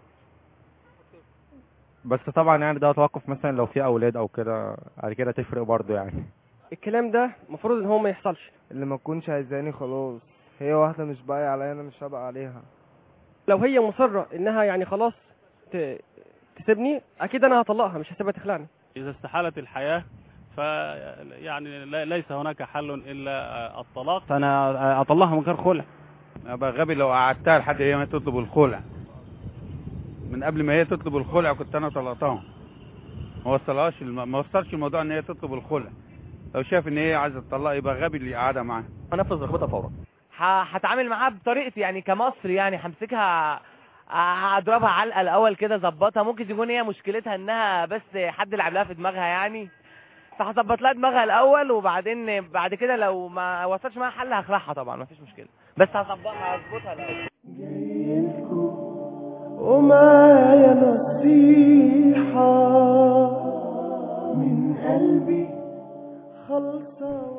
بس طبعا يعني ده توقف مثلا لو في اولاد او كده بعد كده تفرق برضه يعني الكلام ده المفروض ان هو ما يحصلش اللي ما تكونش عايزاني خلاص هي واحدة مش باقية عليا انا مش هبقى عليها لو هي مصرة انها يعني خلاص ت... تسيبني اكيد انا هطلقها مش هسيبها تخلعني اذا استحالت الحياة ف يعني لا- ليس هناك حل الا آه، الطلاق فانا اطلعها من غير خلع ابقى غبي لو قعدتها لحد هي ما تطلب الخلع من قبل ما هي تطلب الخلع كنت انا طلقتها ما وصلهاش الم... ما وصلش الموضوع ان هي تطلب الخلع لو شاف ان هي عايزه تطلق يبقى غبي اللي قاعده معاها انفذ رغبتها فورا ه- هتعامل معاها بطريقتي يعني كمصري يعني همسكها ه- هضربها علقه الاول كده ظبطها ممكن تكون هي مشكلتها انها بس حد لعب لها في دماغها يعني فهظبط لها دماغها الاول وبعدين بعد كده لو ما وصلش معاها حل هخلعها طبعا مفيش مشكله بس هظبطها هظبطها الاول ومعايا نصيحة من قلبي خلصة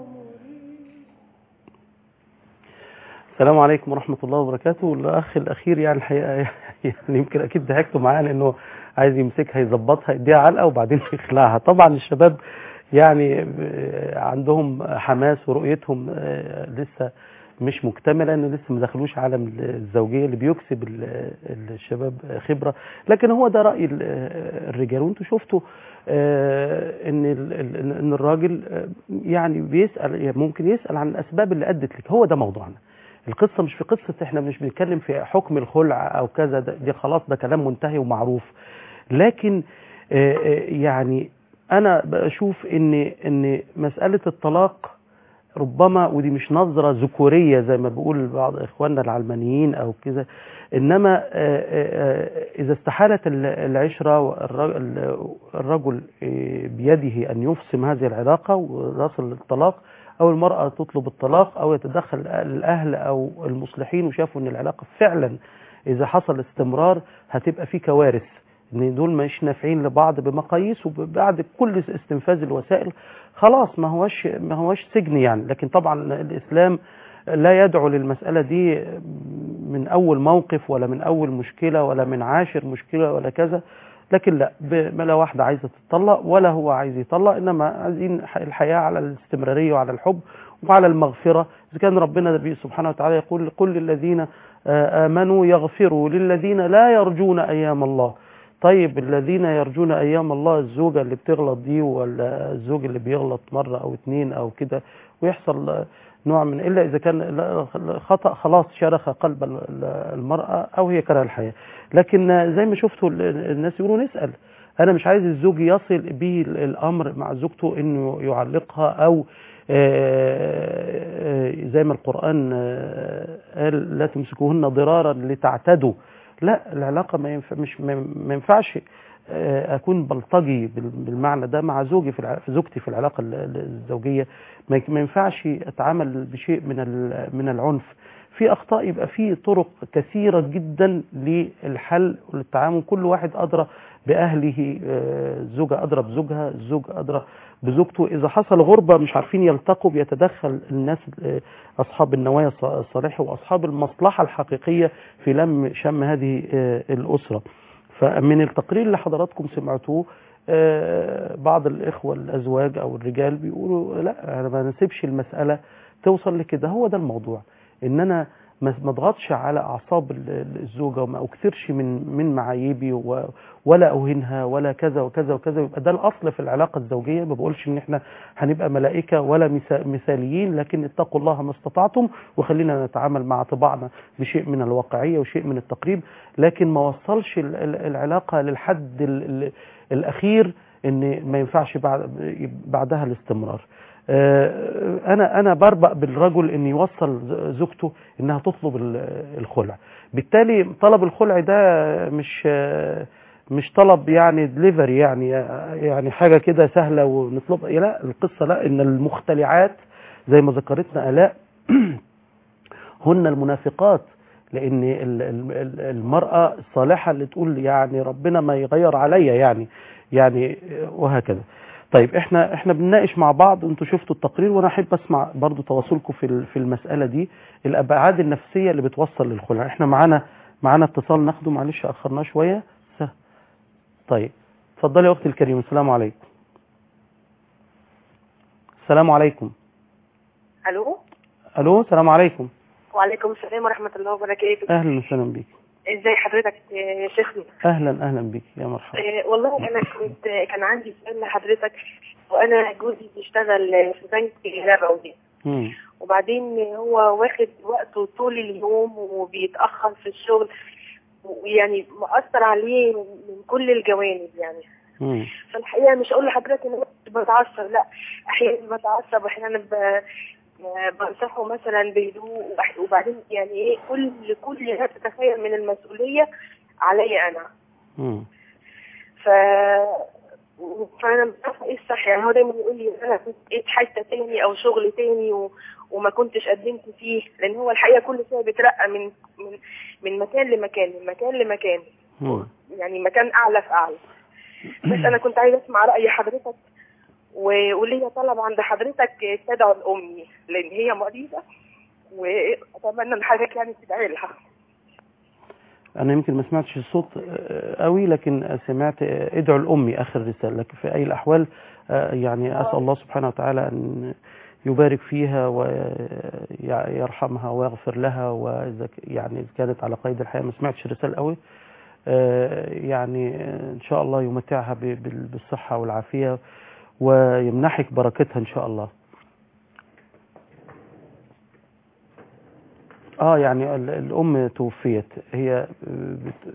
السلام عليكم ورحمة الله وبركاته الأخ الأخير يعني الحقيقة يعني يمكن أكيد ضحكتوا معاه لأنه عايز يمسكها يظبطها يديها علقة وبعدين يخلعها طبعا الشباب يعني آه، عندهم حماس ورؤيتهم آه، لسه مش مكتملة انه لسه ما دخلوش عالم الزوجية اللي بيكسب ال- الشباب خبرة لكن هو ده رأي ال- الرجال وانتوا شفتوا آه، ان ال- ال- ان الراجل آه، يعني بيسأل يعني ممكن يسأل عن الاسباب اللي ادت لك هو ده موضوعنا القصة مش في قصة احنا مش بنتكلم في حكم الخلع او كذا ده دي خلاص ده كلام منتهي ومعروف لكن آه، آه، يعني انا بشوف ان ان مسألة الطلاق ربما ودي مش نظرة ذكورية زي ما بيقول بعض إخواننا العلمانيين أو كذا إنما آه، آه، آه، إذا استحالت ال- العشرة والر- ال- الرجل آه، بيده أن يفصم هذه العلاقة ويصل للطلاق أو المرأة تطلب الطلاق أو يتدخل الأهل أو المصلحين وشافوا أن العلاقة فعلا إذا حصل استمرار هتبقى في كوارث ان دول مش نافعين لبعض بمقاييس وبعد كل استنفاذ الوسائل خلاص ما هوش ما هوش سجن يعني لكن طبعا الاسلام لا يدعو للمسألة دي من أول موقف ولا من أول مشكلة ولا من عاشر مشكلة ولا كذا لكن لا ب- ما لا واحدة عايزة تطلق ولا هو عايز يطلق إنما عايزين الحياة على الاستمرارية وعلى الحب وعلى المغفرة إذا كان ربنا نبي سبحانه وتعالى يقول قل للذين آه، آمنوا يغفروا للذين لا يرجون أيام الله طيب الذين يرجون أيام الله الزوجة اللي بتغلط دي ولا الزوج اللي بيغلط مرة أو اتنين أو كده ويحصل آه، نوع من إلا إذا كان خطأ خلاص شرخ قلب ال- ال- المرأة أو هي كره الحياة لكن آه، زي ما شفتوا ال- الناس يقولوا نسأل أنا مش عايز الزوج يصل به ال- الأمر مع زوجته إنه يعلقها أو آه، آه، زي ما القرآن آه، قال لا تمسكوهن ضرارا لتعتدوا لا العلاقة ما ينفع مش ما ما ينفعش آه، أكون بلطجي بال- بالمعنى ده مع زوجي في الع- في زوجتي في العلاقة ال- ال- الزوجية ما ما ينفعش أتعامل بشيء من ال- من العنف في أخطاء يبقى في طرق كثيرة جدا للحل والتعامل كل واحد أدرى بأهله آه، الزوجة أدرى بزوجها الزوج أدرى بزوجته إذا حصل غربة مش عارفين يلتقوا بيتدخل الناس آه، أصحاب النوايا الص- الصالحة وأصحاب المصلحة الحقيقية في لم شم هذه آه، الأسرة فمن التقرير اللي حضراتكم سمعتوه آه، بعض الإخوة الأزواج أو الرجال بيقولوا لا أنا ما نسيبش المسألة توصل لكده هو ده الموضوع إن أنا ما ما اضغطش على اعصاب ال- ال- الزوجه وما اكثرش من من معايبي و- ولا اهينها ولا كذا وكذا وكذا يبقى ده الاصل في العلاقه الزوجيه ما بقولش ان احنا هنبقى ملائكه ولا مثا- مثاليين لكن اتقوا الله ما استطعتم وخلينا نتعامل مع طباعنا بشيء من الواقعيه وشيء من التقريب لكن ما وصلش ال- ال- العلاقه للحد ال- ال- الاخير ان ما ينفعش بعد بعدها الاستمرار آه، انا انا بربأ بالرجل ان يوصل ز- زوجته انها تطلب ال- الخلع بالتالي طلب الخلع ده مش آه، مش طلب يعني دليفري يعني يعني حاجه كده سهله ونطلبها لا القصه لا ان المختلعات زي ما ذكرتنا الاء هن المنافقات لان ال- ال- ال- المراه الصالحه اللي تقول يعني ربنا ما يغير عليا يعني يعني وهكذا طيب احنا احنا بنناقش مع بعض انتوا شفتوا التقرير وانا احب اسمع برضو تواصلكم في ال- في المساله دي الابعاد النفسيه اللي بتوصل للخلع احنا معانا معانا اتصال ناخده معلش اخرناه شويه س- طيب اتفضلي يا اختي الكريمه السلام عليكم السلام عليكم الو الو السلام عليكم وعليكم السلام ورحمه الله وبركاته اهلا وسهلا بيك ازاي حضرتك يا شيخنا اهلا اهلا بيك يا مرحبا آه، والله انا كنت كان عندي سؤال لحضرتك وانا جوزي بيشتغل في بنك ربوي مم. وبعدين هو واخد وقته طول اليوم وبيتاخر في الشغل ويعني مأثر عليه من كل الجوانب يعني مم. فالحقيقه مش اقول لحضرتك ان انا مش بتعصب لا احيانا بتعصب واحيانا ب... بنصحه مثلا بهدوء وبح- وبعدين يعني ايه كل كل ما تتخيل من المسؤوليه عليا انا مم. ف فانا مش عارفه ايه الصح يعني هو دايما يقول لي انا كنت لقيت حته تاني او شغل تاني و... وما كنتش قدمت فيه لان هو الحقيقه كل شويه بيترقى من من من مكان لمكان من مكان لمكان مم. يعني مكان اعلى في اعلى بس انا كنت عايزه اسمع راي حضرتك و- وليا طلب عند حضرتك تدعو لامي لان هي مريضه واتمنى ان حضرتك يعني تدعي لها انا يمكن ما سمعتش الصوت آه، قوي لكن سمعت آه، ادعو لامي اخر رساله لكن في اي الاحوال آه، يعني اسال الله سبحانه وتعالى ان يبارك فيها ويرحمها ويغفر لها واذا ك- يعني اذا كانت على قيد الحياه ما سمعتش الرساله قوي آه، يعني آه، ان شاء الله يمتعها ب- بال- بالصحه والعافيه ويمنحك بركتها ان شاء الله اه يعني ال- الام توفيت هي بت...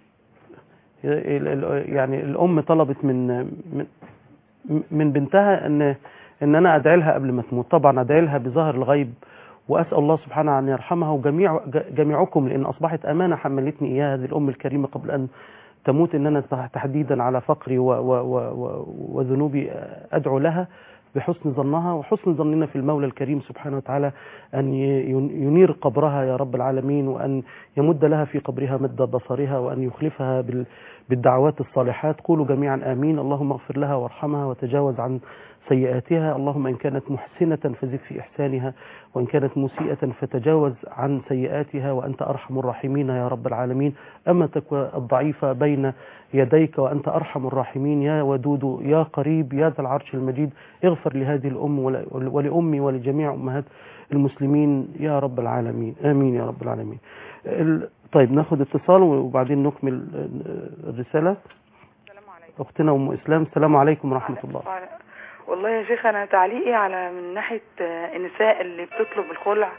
هي- ال- ال- يعني الام طلبت من من من بنتها ان ان انا ادعي لها قبل ما تموت طبعا ادعي لها بظاهر الغيب واسال الله سبحانه ان يرحمها وجميع ج- جميعكم لان اصبحت امانه حملتني اياها هذه الام الكريمه قبل ان تموت ان انا تحديدا على فقري و و و و وذنوبي ادعو لها بحسن ظنها وحسن ظننا في المولى الكريم سبحانه وتعالى أن ي- ينير قبرها يا رب العالمين وأن يمد لها في قبرها مد بصرها وأن يخلفها بال- بالدعوات الصالحات قولوا جميعا آمين اللهم اغفر لها وارحمها وتجاوز عن سيئاتها اللهم إن كانت محسنة فزد في إحسانها وإن كانت مسيئة فتجاوز عن سيئاتها وأنت أرحم الراحمين يا رب العالمين أمتك الضعيفة بين يديك وأنت أرحم الراحمين يا ودود يا قريب يا ذا العرش المجيد اغفر لهذه الأم ول- ولأمي ولجميع أمهات المسلمين يا رب العالمين آمين يا رب العالمين ال- طيب ناخد اتصال وبعدين نكمل ال- الرسالة أختنا أم إسلام السلام عليكم ورحمة الله والله يا شيخ انا تعليقي على من ناحيه آه، النساء اللي بتطلب الخلع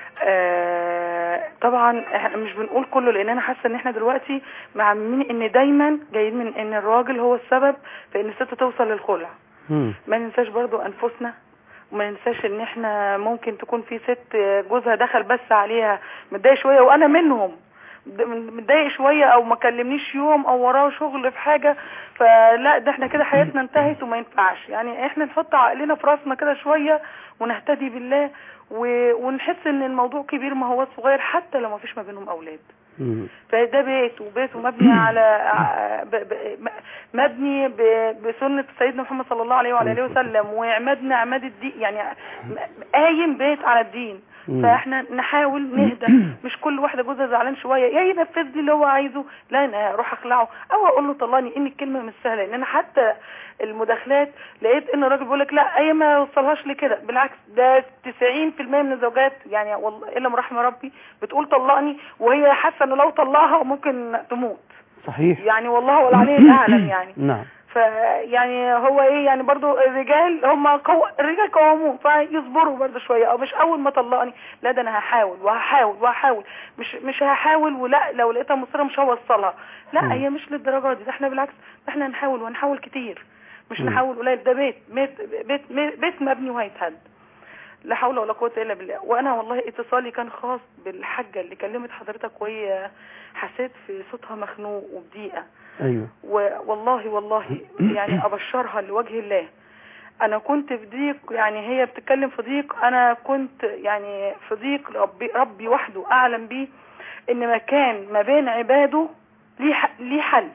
آه، طبعا احنا مش بنقول كله لان انا حاسه ان احنا دلوقتي معممين ان دايما جايين من ان الراجل هو السبب في ان الست توصل للخلع مم. ما ننساش برضو انفسنا وما ننساش ان احنا ممكن تكون في ست جوزها دخل بس عليها متضايق شويه وانا منهم د- متضايق شويه او ما كلمنيش يوم او وراه شغل في حاجه فلا ده احنا كده حياتنا انتهت وما ينفعش يعني احنا نحط عقلنا في راسنا كده شويه ونهتدي بالله و... ونحس ان الموضوع كبير ما هو صغير حتى لو ما فيش ما بينهم اولاد مم. فده بيت وبيته مبني على ع- ب- ب- م- مبني ب- بسنة سيدنا محمد صلى الله عليه وعلى اله وسلم وعمادنا عماد الدين يعني م- قايم بيت على الدين مم. فاحنا نحاول نهدى مش كل واحده جوزها زعلان شويه يا ينفذ لي اللي هو عايزه لا انا اروح اخلعه او اقول له طلقني ان الكلمه مش سهله ان انا حتى المداخلات لقيت ان الراجل بيقول لك لا هي ما وصلهاش لكده بالعكس ده 90% من الزوجات يعني والله الا من رحم ربي بتقول طلقني وهي حاسه ان لو طلقها ممكن تموت صحيح يعني والله ولا عليه الاعلم يعني نعم فيعني هو ايه يعني برضو الرجال هم قو... الرجال قوامون فيصبروا برضو شويه او مش اول ما طلقني لا ده انا هحاول وهحاول وهحاول مش مش هحاول ولا لو لقيتها مصره مش هوصلها لا مم. هي مش للدرجه دي ده احنا بالعكس ده احنا نحاول ونحاول كتير مش مم. نحاول قليل ده بيت بيت بيت, بيت, بيت مبني وهيتهد لا حول ولا قوه الا بالله وانا والله اتصالي كان خاص بالحاجه اللي كلمت حضرتك وهي حسيت في صوتها مخنوق وبضيقه أيوه والله والله يعني ابشرها لوجه الله انا كنت في ضيق يعني هي بتتكلم في ضيق انا كنت يعني في ضيق ربي, ربي وحده اعلم بيه ان مكان ما بين عباده ليه ح- ليه حل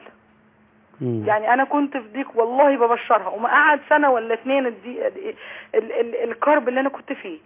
يعني انا كنت في ضيق والله ببشرها وما قعد سنه ولا اتنين الضيق ال- ال- ال- الكرب اللي انا كنت فيه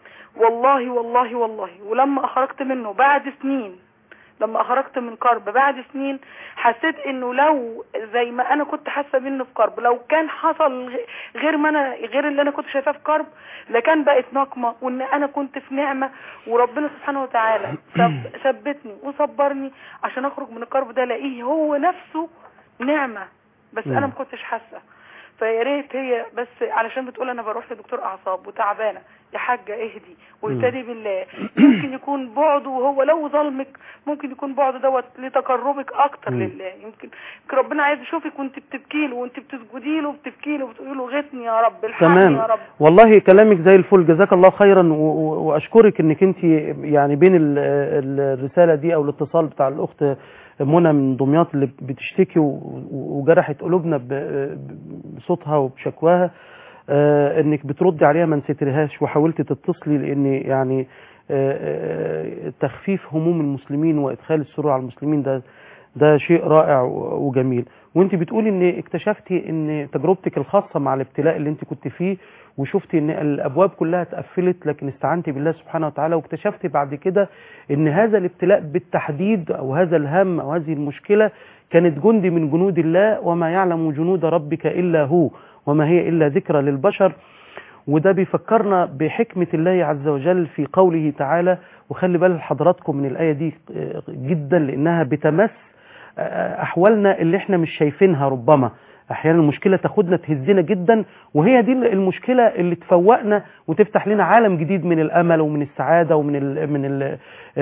والله والله والله ولما اخرجت منه بعد سنين لما اخرجت من كرب بعد سنين حسيت انه لو زي ما انا كنت حاسه منه في كرب لو كان حصل غ- غير ما انا غير اللي انا كنت شايفاه في كرب لكان بقت نقمه وان انا كنت في نعمه وربنا سبحانه وتعالى ثب- ثبتني وصبرني عشان اخرج من الكرب ده الاقيه هو نفسه نعمه بس انا مم. ما كنتش حاسه فيا ريت هي بس علشان بتقول انا بروح لدكتور اعصاب وتعبانه يا حاجه اهدي واهتدي بالله يمكن يكون بعده وهو لو ظلمك ممكن يكون بعده دوت لتقربك اكتر مم. لله يمكن يمكن ربنا عايز يشوفك وانت بتبكي له وانت بتسجدي له وبتبكي له وبتقولي له غثني يا رب الحقني تمام يا رب والله كلامك زي الفل جزاك الله خيرا و- و- واشكرك انك انت يعني بين ال- ال- الرساله دي او الاتصال بتاع الاخت منى من دمياط اللي بتشتكي و- و- وجرحت قلوبنا ب- ب- بصوتها وبشكواها آه، انك بتردي عليها ما نسيتلهاش وحاولت تتصلي لان يعني آه، آه، تخفيف هموم المسلمين وادخال السرور على المسلمين ده ده شيء رائع و- وجميل وانت بتقولي ان اكتشفتي ان تجربتك الخاصه مع الابتلاء اللي انت كنت فيه وشفتي ان الابواب كلها اتقفلت لكن استعنتي بالله سبحانه وتعالى واكتشفتي بعد كده ان هذا الابتلاء بالتحديد او هذا الهم او هذه المشكله كانت جندي من جنود الله وما يعلم جنود ربك الا هو وما هي الا ذكرى للبشر وده بيفكرنا بحكمة الله عز وجل في قوله تعالى وخلي بال حضراتكم من الآية دي جدا لأنها بتمس أحوالنا اللي احنا مش شايفينها ربما احيانا المشكله تاخدنا تهزنا جدا وهي دي المشكله اللي تفوقنا وتفتح لنا عالم جديد من الامل ومن السعاده ومن ال من ال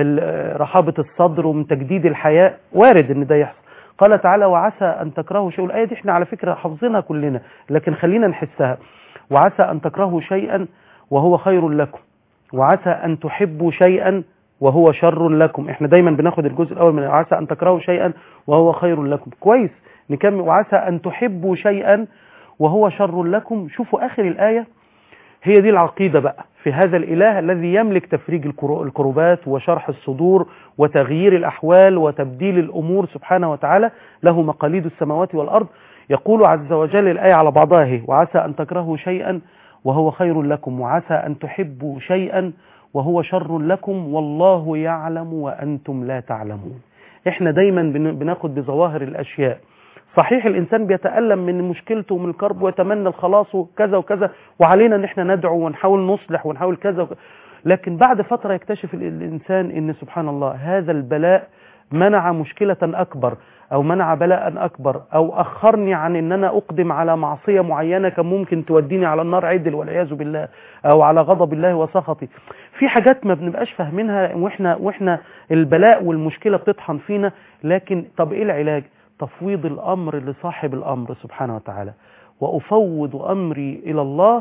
ال رحابه الصدر ومن تجديد الحياه وارد ان ده يحصل قال تعالى وعسى ان تكرهوا شيء الايه دي احنا على فكره حافظينها كلنا لكن خلينا نحسها وعسى ان تكرهوا شيئا وهو خير لكم وعسى ان تحبوا شيئا وهو شر لكم احنا دايما بناخد الجزء الاول من عسى ان تكرهوا شيئا وهو خير لكم كويس نكمل وعسى ان تحبوا شيئا وهو شر لكم شوفوا اخر الايه هي دي العقيده بقى في هذا الاله الذي يملك تفريج الكرو- الكروبات وشرح الصدور وتغيير الاحوال وتبديل الامور سبحانه وتعالى له مقاليد السماوات والارض يقول عز وجل الايه على بعضها اهي وعسى ان تكرهوا شيئا وهو خير لكم وعسى ان تحبوا شيئا وهو شر لكم والله يعلم وانتم لا تعلمون احنا دايما بن- بناخد بظواهر الاشياء صحيح الانسان بيتالم من مشكلته ومن الكرب ويتمنى الخلاص وكذا وكذا وعلينا ان احنا ندعو ونحاول نصلح ونحاول كذا وكذا لكن بعد فتره يكتشف ال- الانسان ان سبحان الله هذا البلاء منع مشكله اكبر او منع بلاء اكبر او اخرني عن ان انا اقدم على معصيه معينه كان ممكن توديني على النار عدل والعياذ بالله او على غضب الله وسخطه في حاجات ما بنبقاش فاهمينها واحنا واحنا البلاء والمشكله بتطحن فينا لكن طب ايه العلاج تفويض الامر لصاحب الامر سبحانه وتعالى وافوض امري الى الله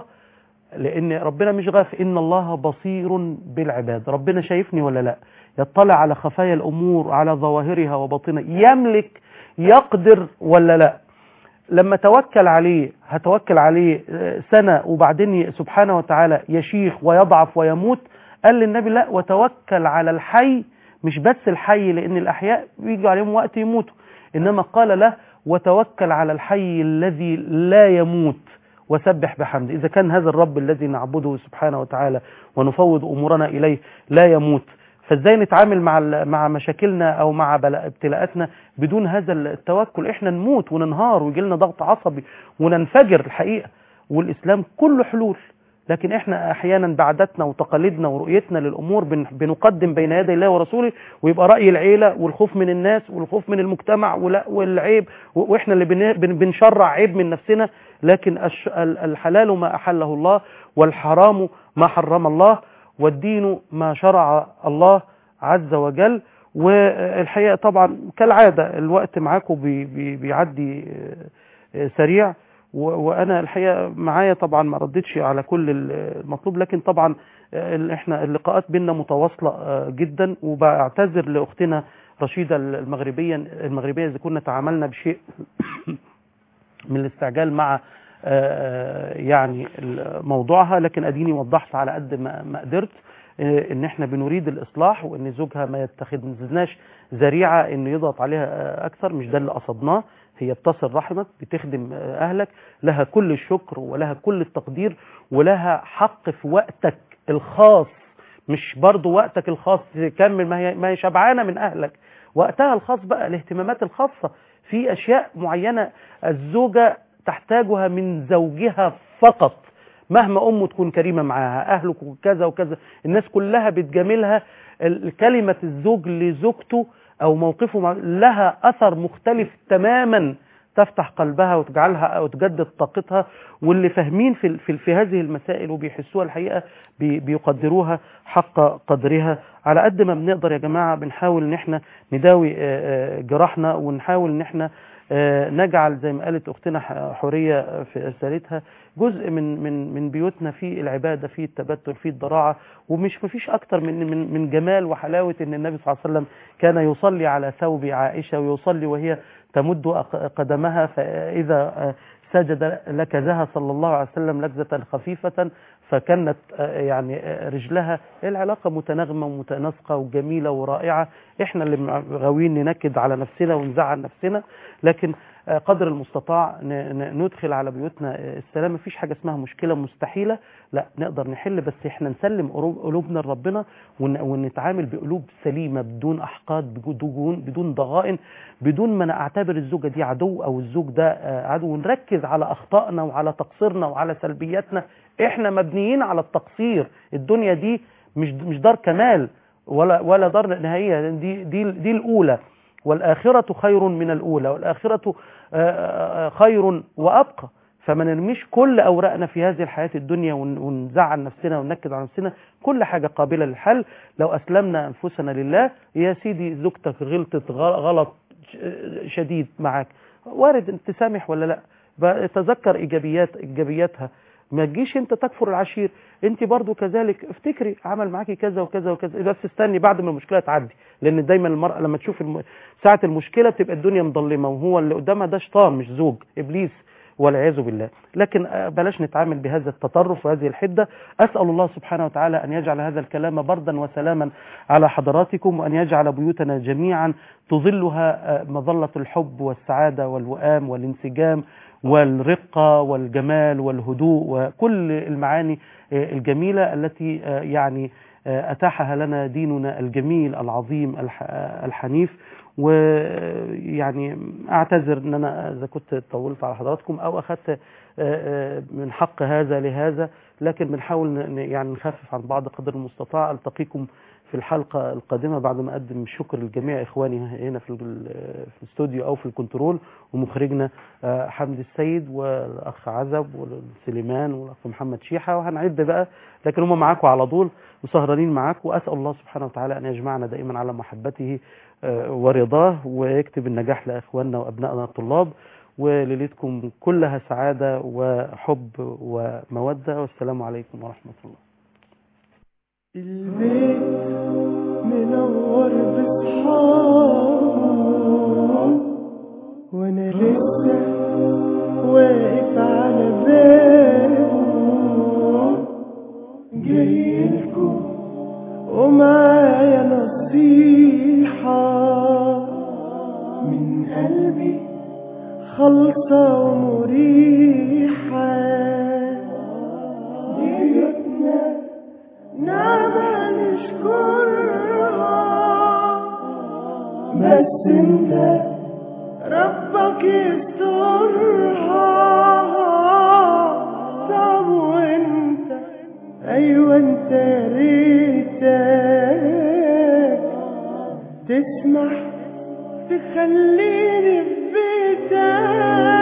لان ربنا مش غاف ان الله بصير بالعباد ربنا شايفني ولا لا يطلع على خفايا الامور على ظواهرها وباطنها يملك يقدر ولا لا لما توكل عليه هتوكل عليه آه، سنة وبعدين سبحانه وتعالى يشيخ ويضعف ويموت قال للنبي لا وتوكل على الحي مش بس الحي لأن الأحياء بيجوا عليهم وقت يموتوا إنما قال له وتوكل على الحي الذي لا يموت وسبح بحمده إذا كان هذا الرب الذي نعبده سبحانه وتعالى ونفوض أمورنا إليه لا يموت فازاي نتعامل مع ال- مع مشاكلنا او مع بلا- ابتلاءاتنا بدون هذا التوكل احنا نموت وننهار ويجي لنا ضغط عصبي وننفجر الحقيقه والاسلام كله حلول لكن احنا احيانا بعاداتنا وتقاليدنا ورؤيتنا للامور بن- بنقدم بين يدي الله ورسوله ويبقى راي العيله والخوف من الناس والخوف من المجتمع ولا والعيب و- واحنا اللي بن- بن- بنشرع عيب من نفسنا لكن الش- ال- الحلال ما احله الله والحرام ما حرم الله والدين ما شرع الله عز وجل والحقيقة طبعا كالعادة الوقت معاكم بي بي بيعدي آه، آه، سريع و- وأنا الحقيقة معايا طبعا ما ردتش على كل ال- المطلوب لكن طبعا آه، ال- احنا اللقاءات بينا متواصلة آه، جدا وبعتذر لأختنا رشيدة المغربية المغربية إذا كنا تعاملنا بشيء من الاستعجال مع آه، يعني موضوعها لكن اديني وضحت على قد ما ما قدرت آه، ان احنا بنريد الاصلاح وان زوجها ما يتخذناش ذريعه انه يضغط عليها آه، اكثر مش ده اللي قصدناه هي بتصل رحمك بتخدم آه، اهلك لها كل الشكر ولها كل التقدير ولها حق في وقتك الخاص مش برضو وقتك الخاص تكمل ما هي ما هي شبعانه من اهلك وقتها الخاص بقى الاهتمامات الخاصه في اشياء معينه الزوجه تحتاجها من زوجها فقط مهما امه تكون كريمه معاها اهله كذا وكذا الناس كلها بتجاملها ال- كلمه الزوج لزوجته او موقفه مع لها اثر مختلف تماما تفتح قلبها وتجعلها او تجدد طاقتها واللي فاهمين في في, في هذه المسائل وبيحسوها الحقيقه بي بيقدروها حق قدرها على قد ما بنقدر يا جماعه بنحاول ان احنا نداوي آه، آه، جراحنا ونحاول ان احنا آه، نجعل زي ما قالت اختنا ح- حوريه في رسالتها جزء من من من بيوتنا في العباده في التبتل في الضراعه ومش مفيش اكتر من من من جمال وحلاوه ان النبي صلى الله عليه وسلم كان يصلي على ثوب عائشه ويصلي وهي تمد أق- قدمها فاذا آه، سجد لكزها صلى الله عليه وسلم لكزة خفيفة فكانت آه، يعني آه، رجلها العلاقة متناغمة ومتناسقة وجميلة ورائعة احنا اللي غاويين ننكد على نفسنا ونزعل نفسنا لكن آه، قدر المستطاع ن- ن- ندخل على بيوتنا آه، السلام مفيش حاجة اسمها مشكلة مستحيلة لا نقدر نحل بس احنا نسلم قلوب- قلوبنا لربنا ون- ونتعامل بقلوب سليمة بدون أحقاد بدون بدون ضغائن بدون ما أنا اعتبر الزوجة دي عدو او الزوج ده آه، عدو ونركز على اخطائنا وعلى تقصيرنا وعلى سلبياتنا احنا مبنيين على التقصير الدنيا دي مش مش دار كمال ولا ولا دار نهائيه دي دي دي الاولى والآخرة خير من الأولى والآخرة آه، آه، خير وأبقى فما نرميش كل أوراقنا في هذه الحياة الدنيا ون- ونزعل نفسنا وننكد على نفسنا كل حاجة قابلة للحل لو أسلمنا أنفسنا لله يا سيدي زوجتك غلطت غ- غلط ش- شديد معاك وارد أن تسامح ولا لا بقى تذكر إيجابيات إيجابياتها ما تجيش انت تكفر العشير انت برضو كذلك افتكري عمل معاكي كذا وكذا وكذا بس استني بعد ما المشكله تعدي لان دايما المراه لما تشوف الم... ساعه المشكله بتبقى الدنيا مظلمه وهو اللي قدامها ده شيطان مش زوج ابليس والعياذ بالله لكن آه، بلاش نتعامل بهذا التطرف وهذه الحده اسال الله سبحانه وتعالى ان يجعل هذا الكلام بردا وسلاما على حضراتكم وان يجعل بيوتنا جميعا تظلها آه، مظله الحب والسعاده والوئام والانسجام والرقة والجمال والهدوء وكل المعاني آه، الجميلة التي آه، يعني آه، أتاحها لنا ديننا الجميل العظيم الح- آه، الحنيف ويعني أعتذر أن أنا إذا كنت طولت على حضراتكم أو أخذت آه، آه، من حق هذا لهذا لكن بنحاول ن- يعني نخفف عن بعض قدر المستطاع ألتقيكم في الحلقة القادمة بعد ما أقدم الشكر لجميع إخواني هنا في ال- في الاستوديو أو في الكنترول ومخرجنا آه، حمدي السيد والأخ عزب وسليمان والأخ محمد شيحة وهنعد بقى لكن هم معاكم على طول وسهرانين معاكم وأسأل الله سبحانه وتعالى أن يجمعنا دائما على محبته آه، ورضاه ويكتب النجاح لإخواننا وأبنائنا الطلاب وليلتكم كلها سعادة وحب ومودة والسلام عليكم ورحمة الله البيت منور بصحابه وانا لسه واقف على بابه جايلكم ومعايا نصيحة من قلبي خالصة ومريحة بيوتنا نعمة نشكرها بس انت ربك يسترها طب وانت ايوه انت يا ريتك تسمح تخليني في بيتك